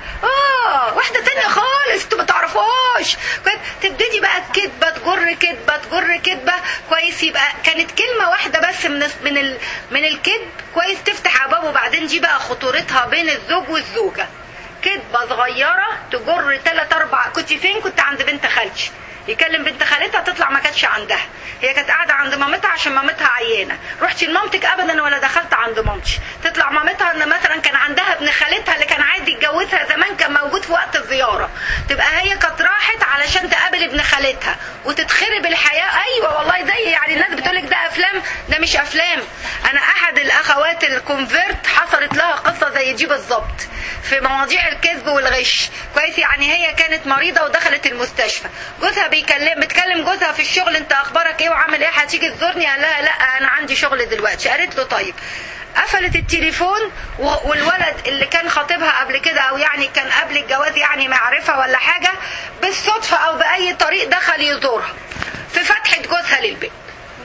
اه واحده تانية خالص انتوا ما تعرفوش كويس تبتدي بقى الكذبه تجر كذبه تجر كذبه كويس يبقى كانت كلمه واحده بس من من ال... من الكذب كويس تفتح ابواب وبعدين دي بقى خطورتها بين الزوج والزوجه كذبه صغيره تجر ثلاث اربع كنت فين كنت عند بنت خالتي يكلم بنت خالتها تطلع ما كانتش عندها هي كانت قاعده عند مامتها عشان مامتها عيانه رحتي لمامتك ابدا ولا دخلت عند مامتي تطلع مامتها ان مثلا كان عندها ابن خالتها اللي كان عايز يتجوزها زمان كان موجود في وقت الزياره تبقى هي كانت راحت علشان تقابل ابن خالتها وتتخرب الحياه ايوه والله زي يعني الناس بتقولك ده افلام ده مش افلام انا احد الاخوات الكونفيرت حصلت لها قصه زي دي بالظبط في مواضيع الكذب والغش كويس يعني هي كانت مريضه ودخلت المستشفى جوزها بيكلم بتكلم جوزها في الشغل انت اخبارك ايه وعامل ايه هتيجي تزورني قال لها لا انا عندي شغل دلوقتي قالت له طيب قفلت التليفون و- والولد اللي كان خاطبها قبل كده او يعني كان قبل الجواز يعني معرفه ولا حاجه بالصدفه او باي طريق دخل يزورها في فتحه جوزها للبيت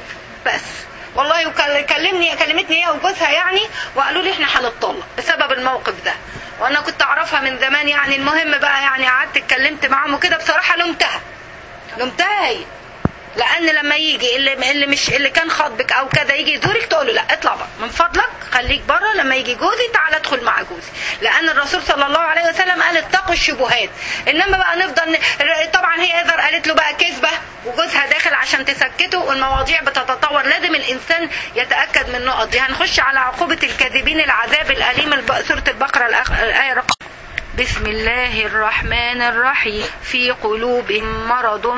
بس والله وكل- كلمني كلمتني هي وجوزها يعني وقالوا لي احنا هنطلق بسبب الموقف ده وانا كنت اعرفها من زمان يعني المهم بقى يعني قعدت اتكلمت معاهم وكده بصراحه لمتها لمتها هي لان لما يجي اللي اللي مش اللي كان خاطبك او كذا يجي يزورك تقول له لا اطلع بره من فضلك خليك بره لما يجي جوزي تعالى ادخل مع جوزي لان الرسول صلى الله عليه وسلم قال اتقوا الشبهات انما بقى نفضل ن... طبعا هي اذر قالت له بقى كذبه وجوزها داخل عشان تسكته والمواضيع بتتطور لازم الانسان يتاكد من النقط دي هنخش على عقوبه الكاذبين العذاب الاليم الب... سوره البقره الأخ... الايه رقم بسم الله الرحمن الرحيم في قلوبهم مرض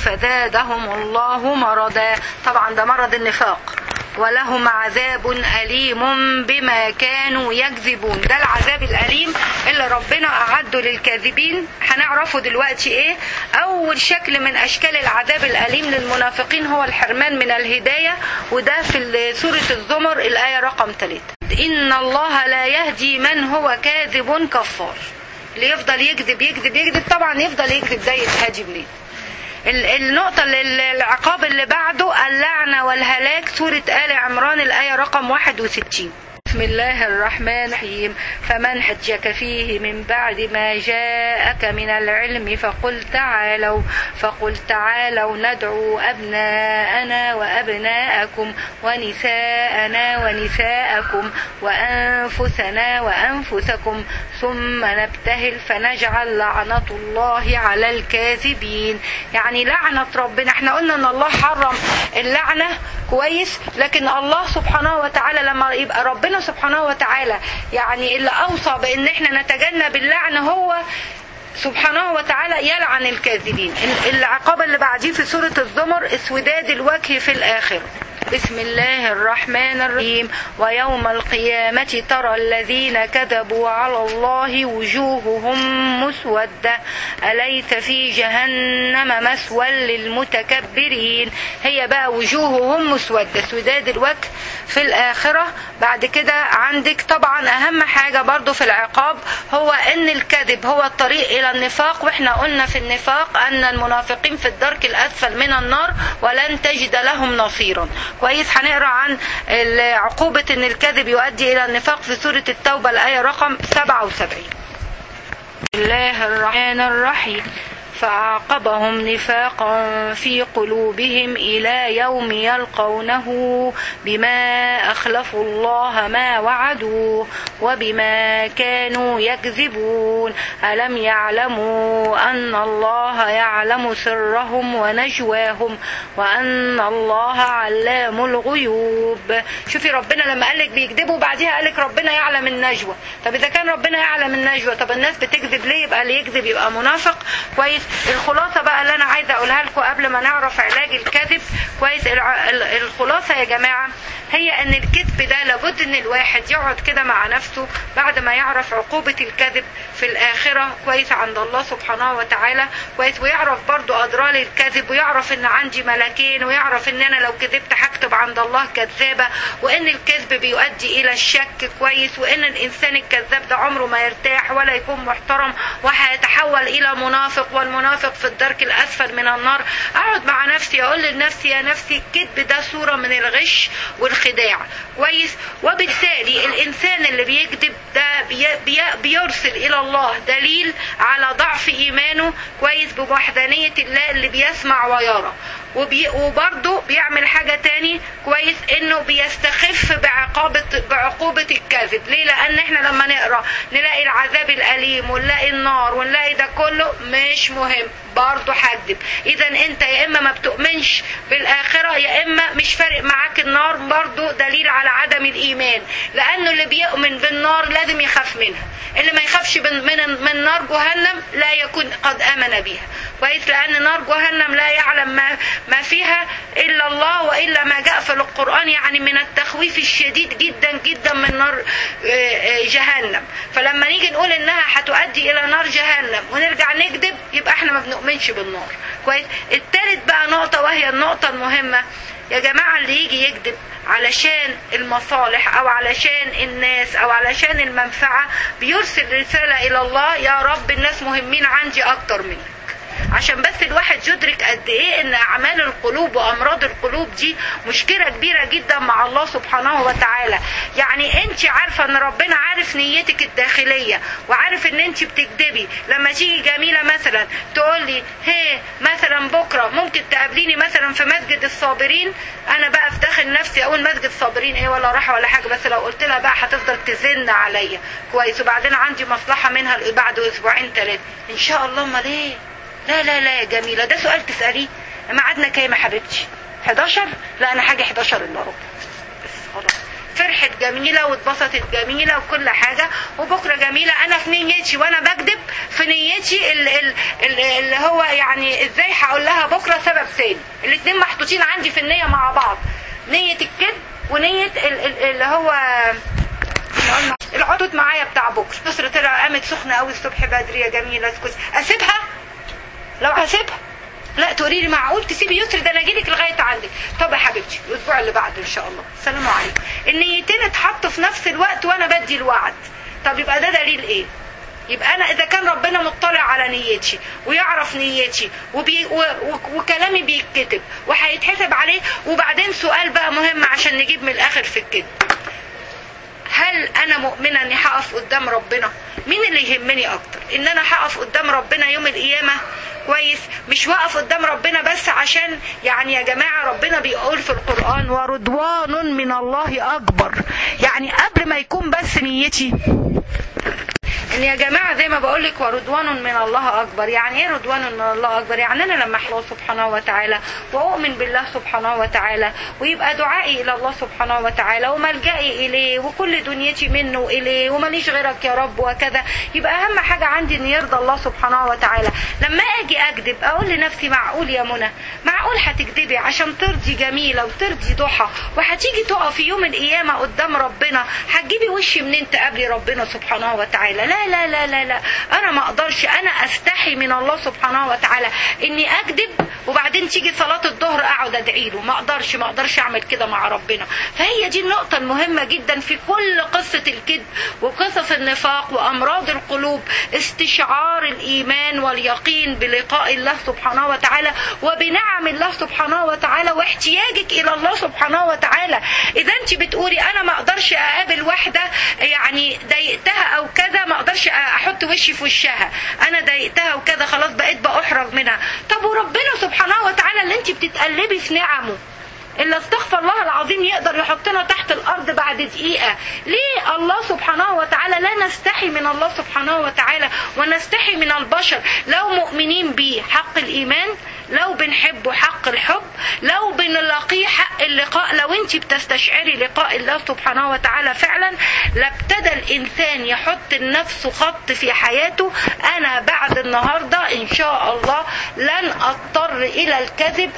فزادهم الله مرضا طبعا ده مرض النفاق ولهم عذاب أليم بما كانوا يكذبون ده العذاب الأليم اللي ربنا أعده للكاذبين هنعرفه دلوقتي إيه أول شكل من أشكال العذاب الأليم للمنافقين هو الحرمان من الهداية وده في سورة الزمر الآية رقم 3 إن الله لا يهدي من هو كاذب كفار اللي يفضل يكذب يكذب يكذب طبعا يفضل يكذب ده يتهاجي منين ال- النقطة اللي العقاب اللي بعده اللعنة والهلاك سورة آل عمران الآية رقم 61 بسم الله الرحمن الرحيم فمن حجك فيه من بعد ما جاءك من العلم فقل تعالوا فقل تعالوا ندعو أبناءنا وأبناءكم ونساءنا ونساءكم وأنفسنا وأنفسكم ثم نبتهل فنجعل لعنة الله على الكاذبين يعني لعنة ربنا احنا قلنا ان الله حرم اللعنة كويس لكن الله سبحانه وتعالى لما يبقى ربنا سبحانه وتعالى يعني اللي اوصى بان احنا نتجنب اللعنة هو سبحانه وتعالى يلعن الكاذبين العقاب اللي بعديه في سورة الزمر اسوداد الوجه في الآخر بسم الله الرحمن الرحيم ويوم القيامة ترى الذين كذبوا على الله وجوههم مسودة أليس في جهنم مسوى للمتكبرين هي بقى وجوههم مسودة سوداد الوجه في الآخرة بعد كده عندك طبعا أهم حاجة برضو في العقاب هو أن الكذب هو الطريق إلى النفاق وإحنا قلنا في النفاق أن المنافقين في الدرك الأسفل من النار ولن تجد لهم نصيرا كويس هنقرا عن عقوبة أن الكذب يؤدي إلى النفاق في سورة التوبة الآية رقم 77 بسم الله الرحمن الرحيم فأعقبهم نفاقا في قلوبهم إلى يوم يلقونه بما أخلفوا الله ما وعدوه وبما كانوا يكذبون ألم يعلموا أن الله يعلم سرهم ونجواهم وأن الله علام الغيوب شوفي ربنا لما قالك بيكذبوا بعديها قالك ربنا يعلم النجوى طب إذا كان ربنا يعلم النجوى طب الناس بتكذب ليه يبقى اللي يكذب يبقى منافق كويس الخلاصة بقى اللي أنا عايزة أقولها لكم قبل ما نعرف علاج الكذب كويس الخلاصة يا جماعة هي ان الكذب ده لابد ان الواحد يقعد كده مع نفسه بعد ما يعرف عقوبة الكذب في الاخرة كويس عند الله سبحانه وتعالى كويس ويعرف برضو اضرار الكذب ويعرف ان عندي ملكين ويعرف ان انا لو كذبت هكتب عند الله كذابة وان الكذب بيؤدي الى الشك كويس وان الانسان الكذاب ده عمره ما يرتاح ولا يكون محترم وهيتحول الى منافق والمنافق في الدرك الاسفل من النار اقعد مع نفسي اقول لنفسي يا نفسي الكذب ده صورة من الغش والخداع كويس وبالتالي الانسان اللي بيكذب ده بي بي بيرسل الى الله دليل على ضعف ايمانه كويس بوحدانية الله اللي بيسمع ويرى وبي وبرضه بيعمل حاجة تاني كويس انه بيستخف بعقابة بعقوبة الكذب ليه لان احنا لما نقرا نلاقي العذاب الاليم ونلاقي النار ونلاقي ده كله مش مهم برضه هكذب اذا انت يا اما ما بتؤمنش بالاخرة يا اما مش فارق معاك النار برضه دليل على عدم الايمان لانه اللي بيؤمن بالنار لازم يخاف منها اللي ما يخافش من من نار جهنم لا يكون قد امن بها كويس لان نار جهنم لا يعلم ما ما فيها الا الله والا ما جاء في القران يعني من التخويف الشديد جدا جدا من نار جهنم فلما نيجي نقول انها هتؤدي الى نار جهنم ونرجع نكذب يبقى احنا ما بنؤمنش بالنار كويس التالت بقى نقطه وهي النقطه المهمه يا جماعة اللي يجي يكذب علشان المصالح او علشان الناس او علشان المنفعة بيرسل رسالة الى الله يا رب الناس مهمين عندي اكتر منك عشان بس الواحد يدرك قد ايه ان اعمال القلوب وامراض القلوب دي مشكلة كبيرة جدا مع الله سبحانه وتعالى يعني انت عارفة ان ربنا عارف نيتك الداخلية وعارف ان انت بتكذبي لما تيجي جميلة مثلا تقول لي هي مثلا بكرة ممكن تقابليني مثلا في مسجد الصابرين انا بقى في داخل نفسي اقول مسجد الصابرين ايه ولا راحة ولا حاجة بس لو قلت لها بقى هتفضل تزن عليا كويس وبعدين عندي مصلحة منها بعد اسبوعين ثلاثة ان شاء الله امال ايه لا لا لا يا جميلة ده سؤال تسأليه ميعادنا كام يا حبيبتي 11 لا انا حاجة 11 الا ربع بس خلاص فرحت جميلة واتبسطت جميلة وكل حاجة وبكرة جميلة انا في نيتي وانا بكذب في نيتي اللي, اللي هو يعني ازاي هقول لها بكرة سبب ثاني الاتنين محطوطين عندي في النية مع بعض نية الكذب ونية اللي هو العدد معايا بتاع بكره نصر طلع قامت سخنه قوي الصبح بدري يا جميله اسيبها لو هسيبها لا تقولي لي معقول تسيبي يسري ده انا اجيلك لغايه عندك طب يا حبيبتي الاسبوع اللي بعده ان شاء الله السلام عليكم النيتين اتحطوا في نفس الوقت وانا بدي الوعد طب يبقى ده دليل ايه يبقى انا اذا كان ربنا مطلع على نيتي ويعرف نيتي وبي و و وكلامي بيتكتب وهيتحسب عليه وبعدين سؤال بقى مهم عشان نجيب من الاخر في الكذب هل انا مؤمنه اني هقف قدام ربنا مين اللي يهمني اكتر ان انا هقف قدام ربنا يوم القيامه كويس مش واقف قدام ربنا بس عشان يعني يا جماعه ربنا بيقول في القران ورضوان من الله اكبر يعني قبل ما يكون بس نيتي ان يا جماعه زي ما بقول لك ورضوان من الله اكبر يعني ايه رضوان من الله اكبر يعني انا لما احلو سبحانه وتعالى واؤمن بالله سبحانه وتعالى ويبقى دعائي الى الله سبحانه وتعالى وملجئي اليه وكل دنيتي منه اليه وماليش غيرك يا رب وكذا يبقى اهم حاجه عندي ان يرضى الله سبحانه وتعالى لما اجي اكذب اقول لنفسي معقول يا منى معقول هتكذبي عشان ترضي جميله وترضي ضحى وهتيجي تقفي يوم القيامه قدام ربنا هتجيبي وشي منين تقابلي ربنا سبحانه وتعالى لا لا لا لا لا انا ما اقدرش انا استحي من الله سبحانه وتعالى اني اكذب وبعدين تيجي صلاه الظهر اقعد ادعي له ما اقدرش ما اقدرش اعمل كده مع ربنا فهي دي النقطه المهمه جدا في كل قصه الكذب وقصص النفاق وامراض القلوب استشعار الايمان واليقين بلقاء الله سبحانه وتعالى وبنعم الله سبحانه وتعالى واحتياجك الى الله سبحانه وتعالى اذا انت بتقولي انا ما اقدرش اقابل واحده يعني ضايقتها او كذا ما اقدرش احط وشي في وشها انا ضايقتها وكذا خلاص بقيت باحرج منها طب وربنا سبحانه وتعالى اللي انت بتتقلبي في نعمه إلا استغفر الله العظيم يقدر يحطنا تحت الأرض بعد دقيقة ليه الله سبحانه وتعالى لا نستحي من الله سبحانه وتعالى ونستحي من البشر لو مؤمنين بيه حق الإيمان لو بنحبه حق الحب لو بنلاقيه حق اللقاء لو انت بتستشعري لقاء الله سبحانه وتعالى فعلا لابتدى الانسان يحط لنفسه خط في حياته انا بعد النهارده ان شاء الله لن اضطر الى الكذب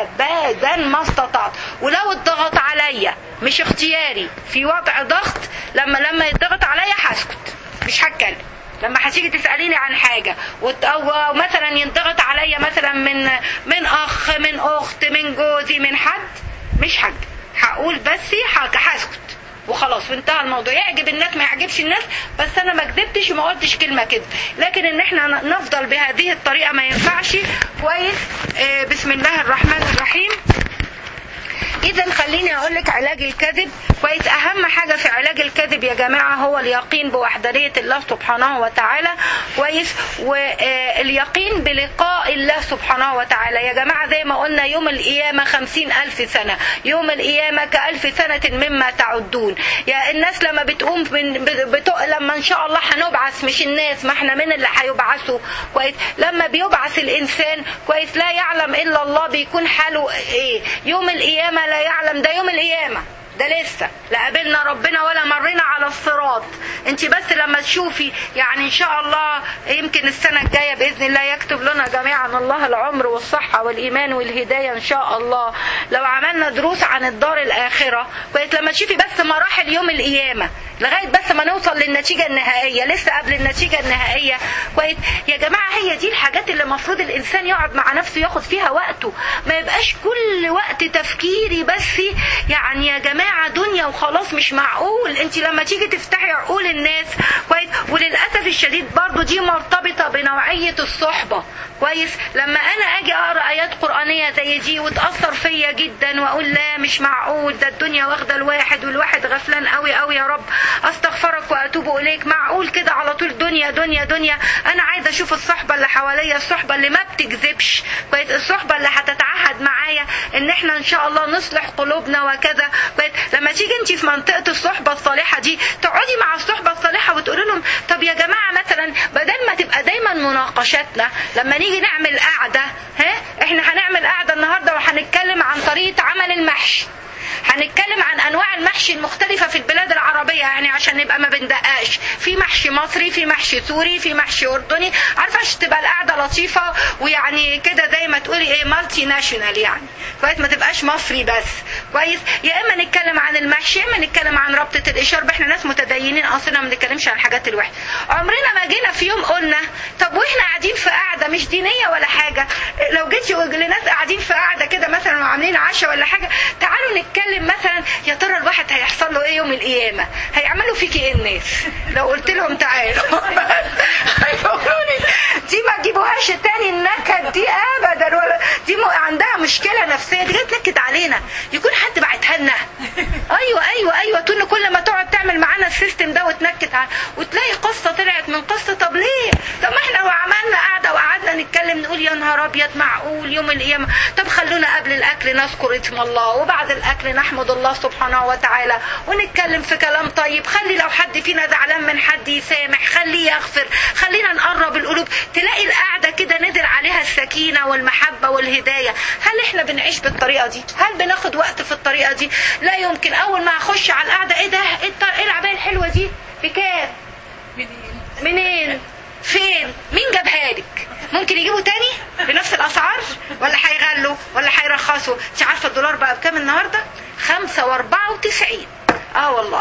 ابدا ما استطعت ولو اتضغط عليا مش اختياري في وضع ضغط لما لما يتضغط عليا هسكت مش هتكلم لما هتيجي تساليني عن حاجه وت... او مثلا ينضغط عليا مثلا من من اخ من اخت من جوزي من حد مش حد هقول بس هسكت وخلاص وانتهى الموضوع يعجب الناس ما يعجبش الناس بس انا ما كذبتش وما قلتش كلمه كده لكن ان احنا نفضل بهذه الطريقه ما ينفعش كويس آه بسم الله الرحمن الرحيم اذا خليني اقول لك علاج الكذب كويس اهم حاجه في علاج الكذب يا جماعه هو اليقين بوحدانيه الله سبحانه وتعالى كويس واليقين بلقاء الله سبحانه وتعالى يا جماعه زي ما قلنا يوم القيامه خمسين الف سنه يوم القيامه كالف سنه مما تعدون يا الناس لما بتقوم من بتق... لما ان شاء الله هنبعث مش الناس ما احنا من اللي هيبعثوا كويس لما بيبعث الانسان كويس لا يعلم الا الله بيكون حاله ايه يوم القيامه لا يعلم ده يوم القيامة ده لسه لا قابلنا ربنا ولا مرينا على الصراط انت بس لما تشوفي يعني ان شاء الله يمكن السنة الجاية بإذن الله يكتب لنا جميعا الله العمر والصحة والإيمان والهداية ان شاء الله لو عملنا دروس عن الدار الآخرة كويس لما تشوفي بس مراحل يوم القيامة لغاية بس ما نوصل للنتيجة النهائية لسه قبل النتيجة النهائية كويس يا جماعة هي دي الحاجات اللي المفروض الإنسان يقعد مع نفسه ياخد فيها وقته ما يبقاش كل وقت تفكيري بس يعني يا جماعة دنيا وخلاص مش معقول انت لما تيجي تفتحي عقول الناس كويس وللأسف الشديد برضو دي مرتبطة بنوعية الصحبة كويس لما انا اجي اقرا ايات قرانيه زي دي وتاثر فيا جدا واقول لا مش معقول ده الدنيا واخده الواحد والواحد غفلان قوي قوي يا رب استغفرك واتوب اليك معقول كده على طول دنيا دنيا دنيا انا عايزه اشوف الصحبه اللي حواليا الصحبه اللي ما بتكذبش كويس الصحبه اللي هتتعهد معايا ان احنا ان شاء الله نصلح قلوبنا وكذا كويس لما تيجي انت في منطقه الصحبه الصالحه دي تقعدي مع الصحبه الصالحه وتقولي لهم طب يا جماعه مثلا بدل ما تبقى دايما مناقشاتنا لما نيجي نعمل قعده ها احنا هنعمل قعده النهارده وهنتكلم عن طريقه عمل المحشي هنتكلم عن انواع المحشي المختلفه في البلاد العربيه يعني عشان نبقى ما بندققش في محشي مصري في محشي سوري في محشي اردني عارفه عشان تبقى القعده لطيفه ويعني كده زي ما تقولي ايه مالتي ناشونال يعني كويس ما تبقاش مصري بس كويس يا اما نتكلم عن المحشي يا اما نتكلم عن ربطه الاشاره احنا ناس متدينين اصلا ما بنتكلمش عن الحاجات الوحشه عمرنا ما جينا في يوم قلنا طب واحنا قاعدين في قعده مش دينيه ولا حاجه لو جيتي لناس قاعدين في قعده كده مثلا وعاملين عشاء ولا حاجه تعالوا نتكلم مثلا يا ترى الواحد هيحصل له ايه يوم القيامه هيعملوا فيكي ايه الناس لو قلت لهم تعالوا هيقولوا لي دي ما تجيبوهاش تاني النكد دي ابدا ولا دي م... عندها مشكله نفسيه دي جت نكد علينا يكون حد بعتها لنا ايوه ايوه ايوه تقول كل ما تقعد تعمل معانا السيستم تكلم ده وتنكت على وتلاقي قصه طلعت من قصه طب ليه؟ طب ما احنا لو عملنا قعده وقعدنا نتكلم نقول يا نهار ابيض معقول يوم القيامه طب خلونا قبل الاكل نذكر اسم الله وبعد الاكل نحمد الله سبحانه وتعالى ونتكلم في كلام طيب خلي لو حد فينا زعلان من حد يسامح خليه يغفر خلينا نقرب القلوب تلاقي القعده كده نزل عليها السكينه والمحبه والهدايه هل احنا بنعيش بالطريقه دي هل بناخد وقت في الطريقه دي لا يمكن اول ما اخش على القعده ايه ده ايه الط- إيه العبايه الحلوه دي بكام منين فين مين جابها لك ممكن يجيبوا تاني بنفس الاسعار ولا هيغلوا ولا هيرخصوا انت عارفه الدولار بقى بكام النهارده خمسة واربعة وتسعين اه والله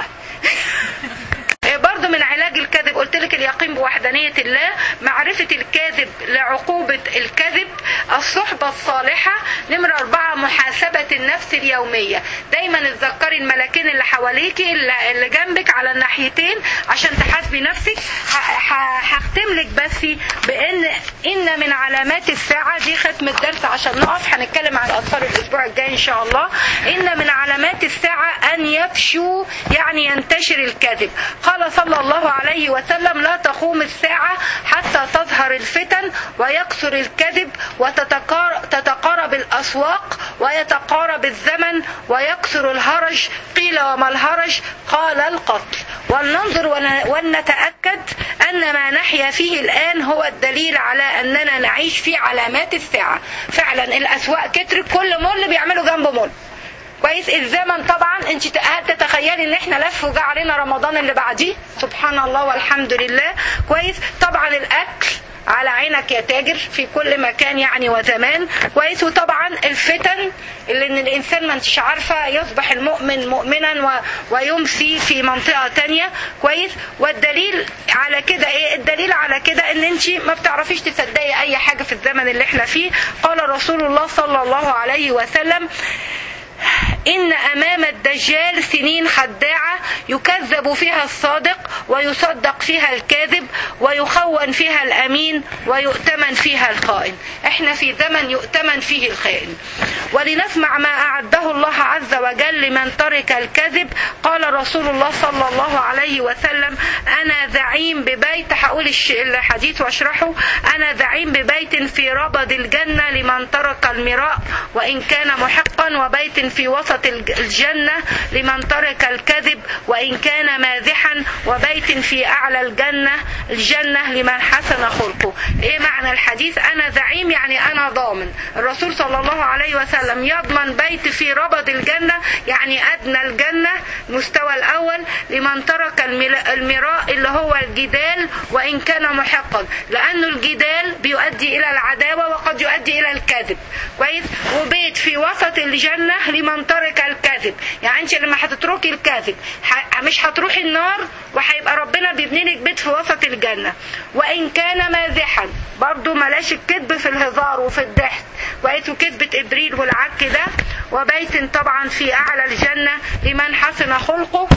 برضو من علاج الكذب قلت لك اليقين بوحدانية الله معرفة الكاذب لعقوبة الكذب الصحبة الصالحة نمرة أربعة محاسبة النفس اليومية دايما اتذكري الملاكين اللي حواليكي اللي اللي جنبك على الناحيتين عشان تحاسبي نفسك ه- ه- هختم لك بس بان ان من علامات الساعة دي ختم الدرس عشان نقف هنتكلم عن الاطفال الاسبوع الجاي ان شاء الله ان من علامات الساعة ان يفشوا يعني ينتشر الكذب قال صلى الله عليه وسلم لا تقوم الساعة حتى تظهر الفتن ويكثر الكذب وتتقارب الأسواق ويتقارب الزمن ويكثر الهرج قيل وما الهرج قال القتل ولننظر ون- ولنتأكد أن ما نحيا فيه الآن هو الدليل على أننا نعيش في علامات الساعة فعلا الأسواق كترت كل مول بيعملوا جنب مول كويس الزمن طبعا انت ت- هل تتخيلي ان احنا لف وجا علينا رمضان اللي بعديه سبحان الله والحمد لله كويس طبعا الاكل على عينك يا تاجر في كل مكان يعني وزمان كويس وطبعا الفتن اللي ان الانسان ما انتش عارفه يصبح المؤمن مؤمنا و... ويمسي في منطقه تانية كويس والدليل على كده ايه الدليل على كده ان انت ما بتعرفيش تصدقي اي حاجه في الزمن اللي احنا فيه قال رسول الله صلى الله عليه وسلم إن أمام الدجال سنين خداعة يكذب فيها الصادق ويصدق فيها الكاذب ويخون فيها الأمين ويؤتمن فيها الخائن احنا في زمن يؤتمن فيه الخائن ولنسمع ما أعده الله عز وجل لمن ترك الكذب قال رسول الله صلى الله عليه وسلم أنا زعيم ببيت هقول الش- الحديث واشرحه أنا زعيم ببيت في ربض الجنة لمن ترك المراء وإن كان محقا وبيت في وسط الج- الجنة لمن ترك الكذب وإن كان مازحا وبيت في أعلى الجنة الجنة لمن حسن خلقه إيه معنى الحديث أنا زعيم يعني أنا ضامن الرسول صلى الله عليه وسلم يضمن بيت في ربض الجنة يعني أدنى الجنة المستوى الأول لمن ترك المل- المراء اللي هو الجدال وإن كان محقا لأنه الجدال بيؤدي إلى العداوة وقد يؤدي إلى الكذب كويس وبيت في وسط الجنة لمن ترك الكذب يعني أنت لما هتتركي الكذب ح- مش هتروحي النار وهيبقى ربنا بيبني لك بيت في وسط الجنة وإن كان مازحا برضو ملاش الكذب في الهزار وفي الضحك كويس وكذبة إبريل والعك ده وبيت طبعا في أعلى الجنة لمن حسن خلقه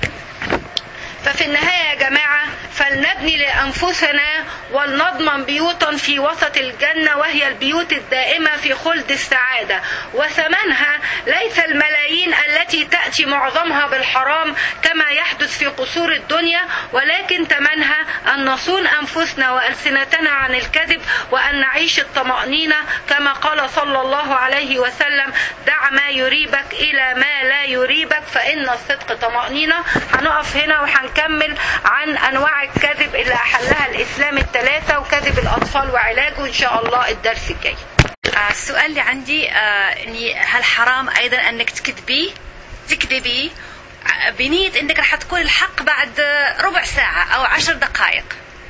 ففي النهاية يا جماعة فلنبني لأنفسنا ولنضمن بيوتا في وسط الجنة وهي البيوت الدائمة في خلد السعادة وثمنها ليس الملايين التي تأتي معظمها بالحرام كما يحدث في قصور الدنيا ولكن ثمنها أن نصون أنفسنا وألسنتنا عن الكذب وأن نعيش الطمأنينة كما قال صلى الله عليه وسلم دع ما يريبك إلى ما لا يريبك فإن الصدق طمأنينة هنقف هنا وهنكمل عن أنواع الكذب اللي أحلها الإسلام الثلاثة وكذب الأطفال وعلاجه إن شاء الله الدرس الجاي آه، السؤال اللي عندي آه، اني هل حرام ايضا انك تكذبي تكذبي ع- بنية انك راح تقول الحق بعد آه، ربع ساعة او عشر دقائق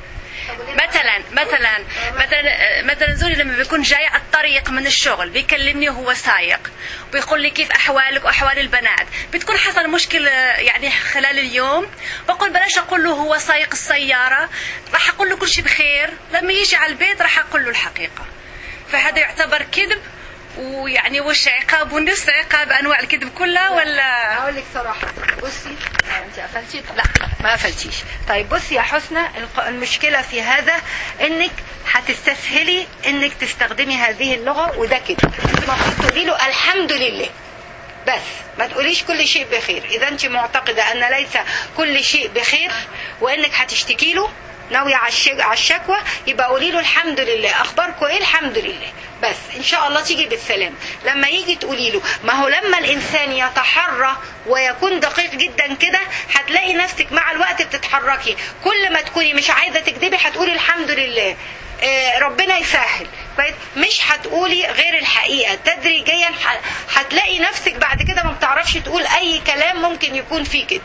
مثلا مثلا مثلا مثلا زوجي لما بيكون جاي على الطريق من الشغل بيكلمني وهو سايق بيقول لي كيف احوالك واحوال البنات بتكون حصل مشكله يعني خلال اليوم بقول بلاش اقول له هو سايق السياره راح اقول له كل شيء بخير لما يجي على البيت راح اقول له الحقيقه فهذا يعتبر كذب ويعني وش عقاب ونفس عقاب انواع الكذب كلها ولا هقول لك صراحة بصي آه، انت قفلتي لا ما قفلتيش طيب بصي يا حسنى الق- المشكلة في هذا انك هتستسهلي انك تستخدمي هذه اللغة وده كده المفروض تقولي له الحمد لله بس ما تقوليش كل شيء بخير اذا انت معتقدة ان ليس كل شيء بخير وانك هتشتكي له ناوية على الشك- على الشكوى يبقى قولي له الحمد لله اخباركم ايه الحمد لله بس ان شاء الله تيجي بالسلام لما يجي تقولي له ما هو لما الانسان يتحرى ويكون دقيق جدا كده هتلاقي نفسك مع الوقت بتتحركي كل ما تكوني مش عايزه تكذبي هتقولي الحمد لله آه، ربنا يسهل كويس مش هتقولي غير الحقيقه تدريجيا ح- هتلاقي نفسك بعد كده ما بتعرفش تقول اي كلام ممكن يكون فيه كده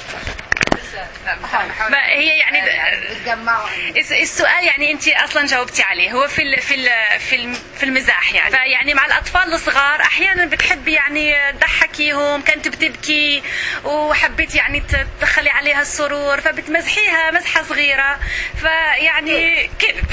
ما هي يعني بتجمعوا الس- السؤال يعني انت اصلا جاوبتي عليه هو في ال في ال في الم- في المزاح يعني فيعني مع الاطفال الصغار احيانا بتحبي يعني تضحكيهم كانت بتبكي وحبيتي يعني ت- تدخلي عليها السرور فبتمزحيها مزحه صغيره فيعني كذب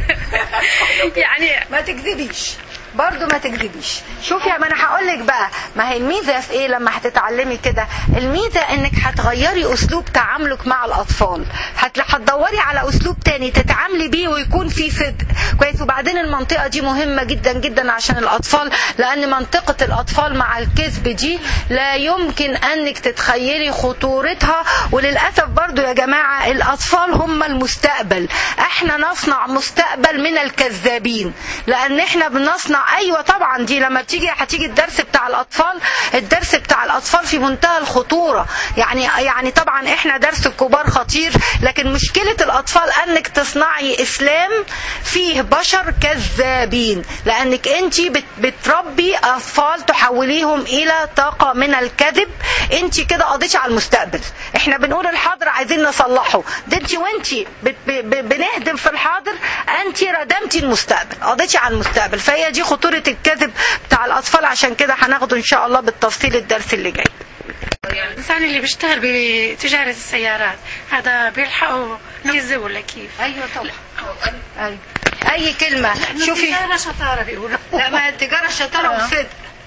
يعني ما تكذبيش برضو ما تكذبيش شوفي ما انا هقول لك بقى ما هي الميزه في ايه لما هتتعلمي كده الميزه انك هتغيري اسلوب تعاملك مع الاطفال هت- هتدوري على اسلوب تاني تتعاملي بيه ويكون فيه صدق كويس وبعدين المنطقه دي مهمه جدا جدا عشان الاطفال لان منطقه الاطفال مع الكذب دي لا يمكن انك تتخيلي خطورتها وللاسف برضو يا جماعه الاطفال هم المستقبل احنا نصنع مستقبل من الكذابين لان احنا بنصنع ايوه طبعا دي لما بتيجي هتيجي الدرس بتاع الاطفال الدرس بتاع الاطفال في منتهى الخطوره يعني يعني طبعا احنا درس الكبار خطير لكن مشكله الاطفال انك تصنعي اسلام فيه بشر كذابين لانك انت بت بتربي اطفال تحوليهم الى طاقه من الكذب انت كده قضيتي على المستقبل احنا بنقول الحاضر عايزين نصلحه ده انت وانت بت- ب- ب- بنهدم في الحاضر انت ردمتي المستقبل قضيتي على المستقبل فهي دي خطوره الكذب بتاع الاطفال عشان كده هناخده ان شاء الله بالتفصيل الدرس اللي جاي الإنسان اللي بيشتغل بتجارة السيارات هذا بيلحقوا يكذب ولا كيف؟ ايوه طبعا ايوه اي كلمه شوفي التجارة شطارة بيقولوا لا ما هي التجاره شطاره وصدق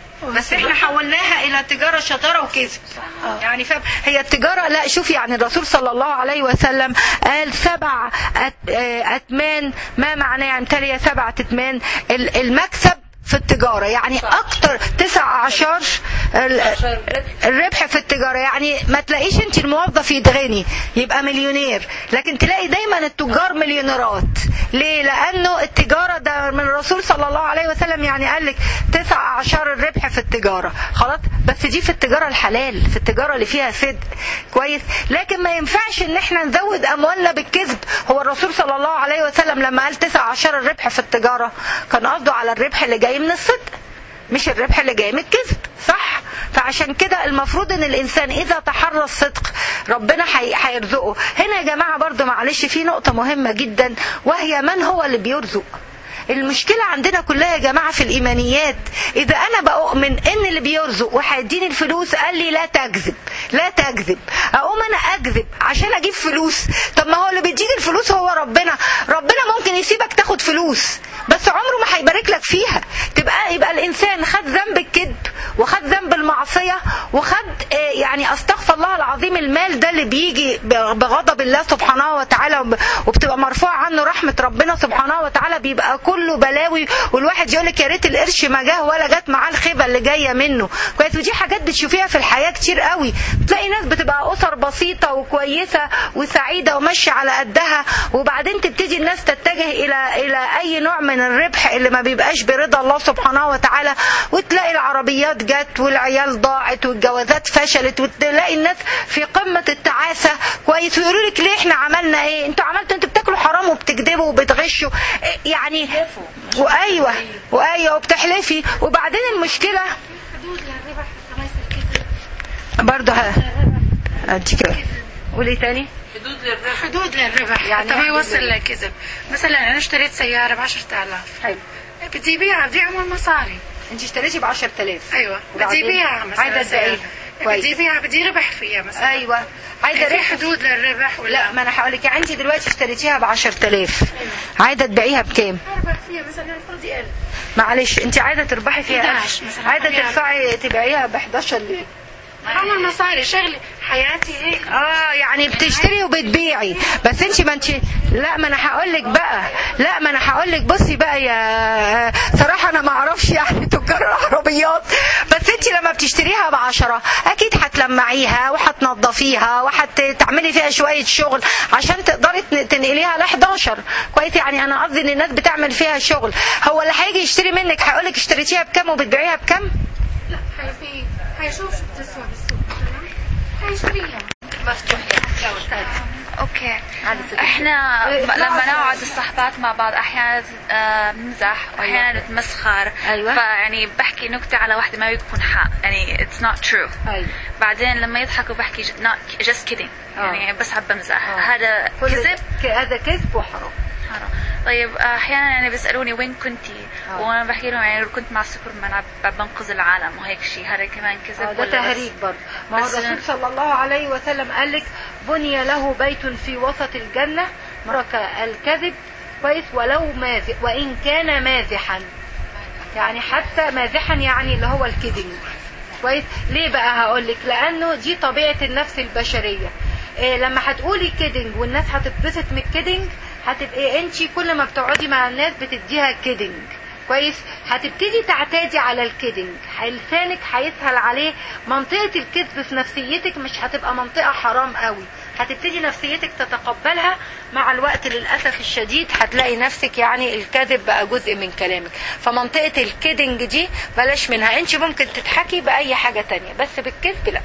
بس احنا حولناها الى تجاره شطاره وكذب يعني فاهم هي التجاره لا شوفي يعني الرسول صلى الله عليه وسلم قال سبع أت- آه، اتمان ما معناه يعني تالي سبعة اتمان ال- المكسب في التجارة يعني أكتر تسع عشر ال- الربح في التجارة يعني ما تلاقيش أنت الموظف يتغني يبقى مليونير لكن تلاقي دايما التجار مليونيرات ليه؟ لأنه التجارة ده من الرسول صلى الله عليه وسلم يعني قال لك تسع عشر الربح في التجارة خلاص بس دي في التجارة الحلال في التجارة اللي فيها صدق كويس لكن ما ينفعش ان احنا نزود اموالنا بالكذب هو الرسول صلى الله عليه وسلم لما قال تسع عشر الربح في التجارة كان قصده على الربح اللي جاي من الصدق مش الربح اللي جاي من الكذب صح فعشان كده المفروض ان الانسان اذا تحرى الصدق ربنا حي- هيرزقه هنا يا جماعه برضو معلش في نقطه مهمه جدا وهي من هو اللي بيرزق المشكلة عندنا كلها يا جماعة في الإيمانيات إذا أنا بؤمن إن اللي بيرزق وهيديني الفلوس قال لي لا تكذب لا تكذب أقوم أنا أكذب عشان أجيب فلوس طب ما هو اللي بيديني الفلوس هو ربنا ربنا ممكن يسيبك تاخد فلوس بس عمره ما هيبارك لك فيها تبقى يبقى الإنسان خد ذنب الكذب وخد ذنب المعصية وخد آه، يعني أستغفر الله العظيم المال ده اللي بيجي بغضب الله سبحانه وتعالى وب- وبتبقى مرفوع عنه رحمة ربنا سبحانه وتعالى بيبقى كله بلاوي والواحد يقول لك يا ريت القرش ما جه ولا جت معاه الخيبة اللي جاية منه كويس ودي حاجات بتشوفيها في الحياة كتير قوي تلاقي ناس بتبقى أسر بسيطة وكويسة وسعيدة وماشية على قدها وبعدين تبتدي الناس تتجه إلى إلى أي نوع من الربح اللي ما بيبقاش برضا الله سبحانه وتعالى وتلاقي العربيات جت والعيال ضاعت والجوازات فشلت وتلاقي الناس في قمة التعاسة كويس ويقولوا لك ليه احنا عملنا ايه انتوا عملتوا انتوا بتاكلوا حرام وبتكذبوا وبتغشوا إيه يعني وايوه وايوه وبتحلفي وبعدين المشكلة حدود للربح كما يصير كذب برضه ه- اديك قولي تاني حدود للربح يعني حتى ما حدود يوصل للربح. لكذب مثلا أنا اشتريت سيارة ب 10000 حلو بدي بيعها بدي أعمل مصاري انت اشتريتي ب 10000 أيوة بدي وبعدين؟ بيعها مثلا عايزة تبيعيها سيارة. بدي كويس بيعها بدي ربح فيها مثلا ايوه عايزه في ربح حدود للربح ولا لا ما انا هقول لك يعني انت دلوقتي اشتريتيها ب 10000 عايزه تبيعيها بكام؟ اربح فيها مثلا فرضي 1000 معلش انت عايزه تربحي فيها 11 مثلا. عايزه أبيعها. ترفعي تبيعيها ب 11 ليه؟ حول مصاري شغلي حياتي هيك اه يعني بتشتري وبتبيعي بس انت ما انت لا ما انا هقول لك بقى لا ما انا هقول لك بصي بقى يا صراحه انا ما اعرفش يعني تجار العربيات بس انت لما بتشتريها بعشرة اكيد هتلمعيها وهتنضفيها وهتعملي فيها شويه شغل عشان تقدري تن- تنقليها ل 11 كويس يعني انا قصدي ان الناس بتعمل فيها شغل هو اللي هيجي يشتري منك هيقول لك اشتريتيها بكام وبتبيعيها بكام لا حيفي حيشوف شو بتسوى بالسوق تمام حيشتريها مفتوح يا اوكي على فكرة. احنا إيه، ب- لما لا، نقعد الصحبات مع بعض احيانا آه، بنمزح واحيانا نتمسخر أيوة. فيعني بحكي نكته على واحده ما بيكون حق يعني اتس نوت ترو أيوة. بعدين لما يضحكوا بحكي ج- not just kidding آه. يعني بس عم بمزح آه. هذا كل كذب ك- هذا كذب وحرام حرام. طيب احيانا يعني بيسالوني وين كنتي آه. وانا بحكي لهم يعني كنت مع سوبرمان عم عم بنقذ العالم وهيك شيء هذا كمان كذب آه، ده ولا بس- تهريج برضه ما هو بس- الرسول صلى الله عليه وسلم قال لك بني له بيت في وسط الجنة مرك الكذب كويس ولو مازح وإن كان مازحا يعني حتى مازحا يعني اللي هو الكذب كويس ليه بقى هقول لك لأنه دي طبيعة النفس البشرية إيه لما هتقولي كيدنج والناس هتتبسط من الكيدنج هتبقي انت كل ما بتقعدي مع الناس بتديها كيدنج كويس هتبتدي تعتادي على الكيدنج لسانك هيسهل عليه منطقة الكذب في نفسيتك مش هتبقى منطقة حرام قوي هتبتدي نفسيتك تتقبلها مع الوقت للأسف الشديد هتلاقي نفسك يعني الكذب بقى جزء من كلامك فمنطقة الكيدنج دي بلاش منها انت ممكن تضحكي بأي حاجة تانية بس بالكذب لا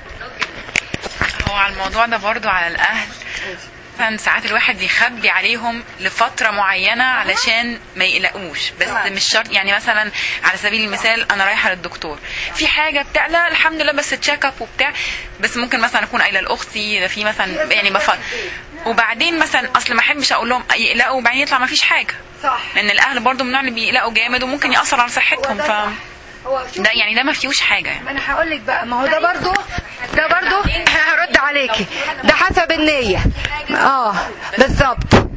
هو على الموضوع ده برضو على الأهل مثلا ساعات الواحد يخبي عليهم لفترة معينة علشان ما يقلقوش بس مش شرط يعني مثلا على سبيل المثال أنا رايحة للدكتور في حاجة بتاع لا الحمد لله بس تشيك اب وبتاع بس ممكن مثلا أكون قايلة لأختي ده في مثلا يعني بف... وبعدين مثلا أصل ما أحبش أقول لهم يقلقوا وبعدين يطلع ما فيش حاجة صح لأن الأهل برضو من النوع اللي بيقلقوا جامد وممكن يأثر على صحتهم ف هو شوف ده يعني ده ما فيهوش حاجة يعني ما انا هقول لك بقى ما هو ده برضو ده برضو هرد عليكي ده حسب النية اه بالظبط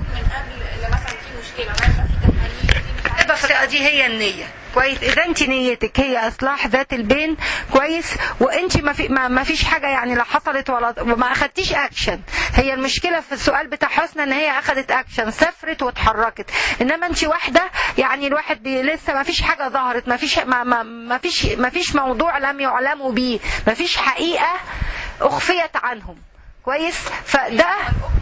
البخرقة دي هي النية كويس اذا انت نيتك هي اصلاح ذات البين كويس وانت ما في ما, ما فيش حاجه يعني لا حصلت ولا ما اخدتيش اكشن هي المشكله في السؤال بتاع حسنى ان هي اخدت اكشن سافرت واتحركت انما انت واحده يعني الواحد بي لسه ما فيش حاجه ظهرت ما فيش ما, ما, ما فيش ما فيش موضوع لم يعلموا بيه ما فيش حقيقه اخفيت عنهم كويس فده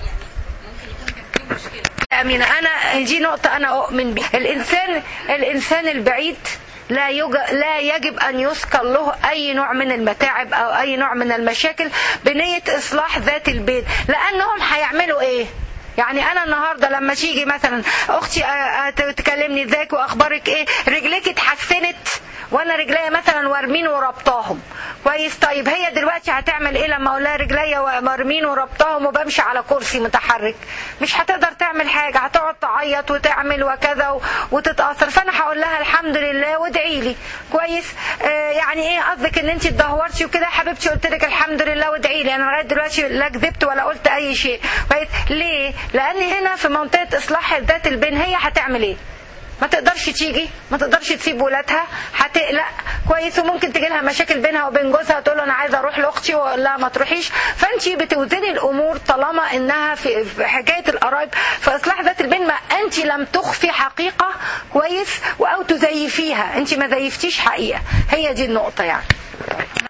أمينة أنا دي نقطة أنا أؤمن بها الإنسان الإنسان البعيد لا يج... لا يجب أن يذكر له أي نوع من المتاعب أو أي نوع من المشاكل بنية إصلاح ذات البين لأنهم هيعملوا إيه؟ يعني انا النهارده لما تيجي مثلا اختي آه، آه، تكلمني ازيك واخبارك ايه رجليك اتحسنت وانا رجليا مثلا وارمين وربطاهم كويس طيب هي دلوقتي هتعمل ايه لما اقول لها رجليا وارمين وربطاهم وبمشي على كرسي متحرك مش هتقدر تعمل حاجه هتقعد تعيط وتعمل وكذا و- وتتاثر فانا هقول لها الحمد لله وادعي لي كويس آه يعني ايه قصدك ان انت اتدهورتي وكده يا حبيبتي قلت لك الحمد لله وادعي لي انا لغايه دلوقتي لا كذبت ولا قلت اي شيء كويس ليه لان هنا في منطقه اصلاح ذات البين هي هتعمل ايه ما تقدرش تيجي ما تقدرش تسيب ولادها هتقلق كويس وممكن تجي لها مشاكل بينها وبين جوزها تقول له انا عايزه اروح لاختي واقول لها ما تروحيش فانت بتوزني الامور طالما انها في في حكايه القرايب في اصلاح ذات البين ما انت لم تخفي حقيقه كويس او تزيفيها انت ما زيفتيش حقيقه هي دي النقطه يعني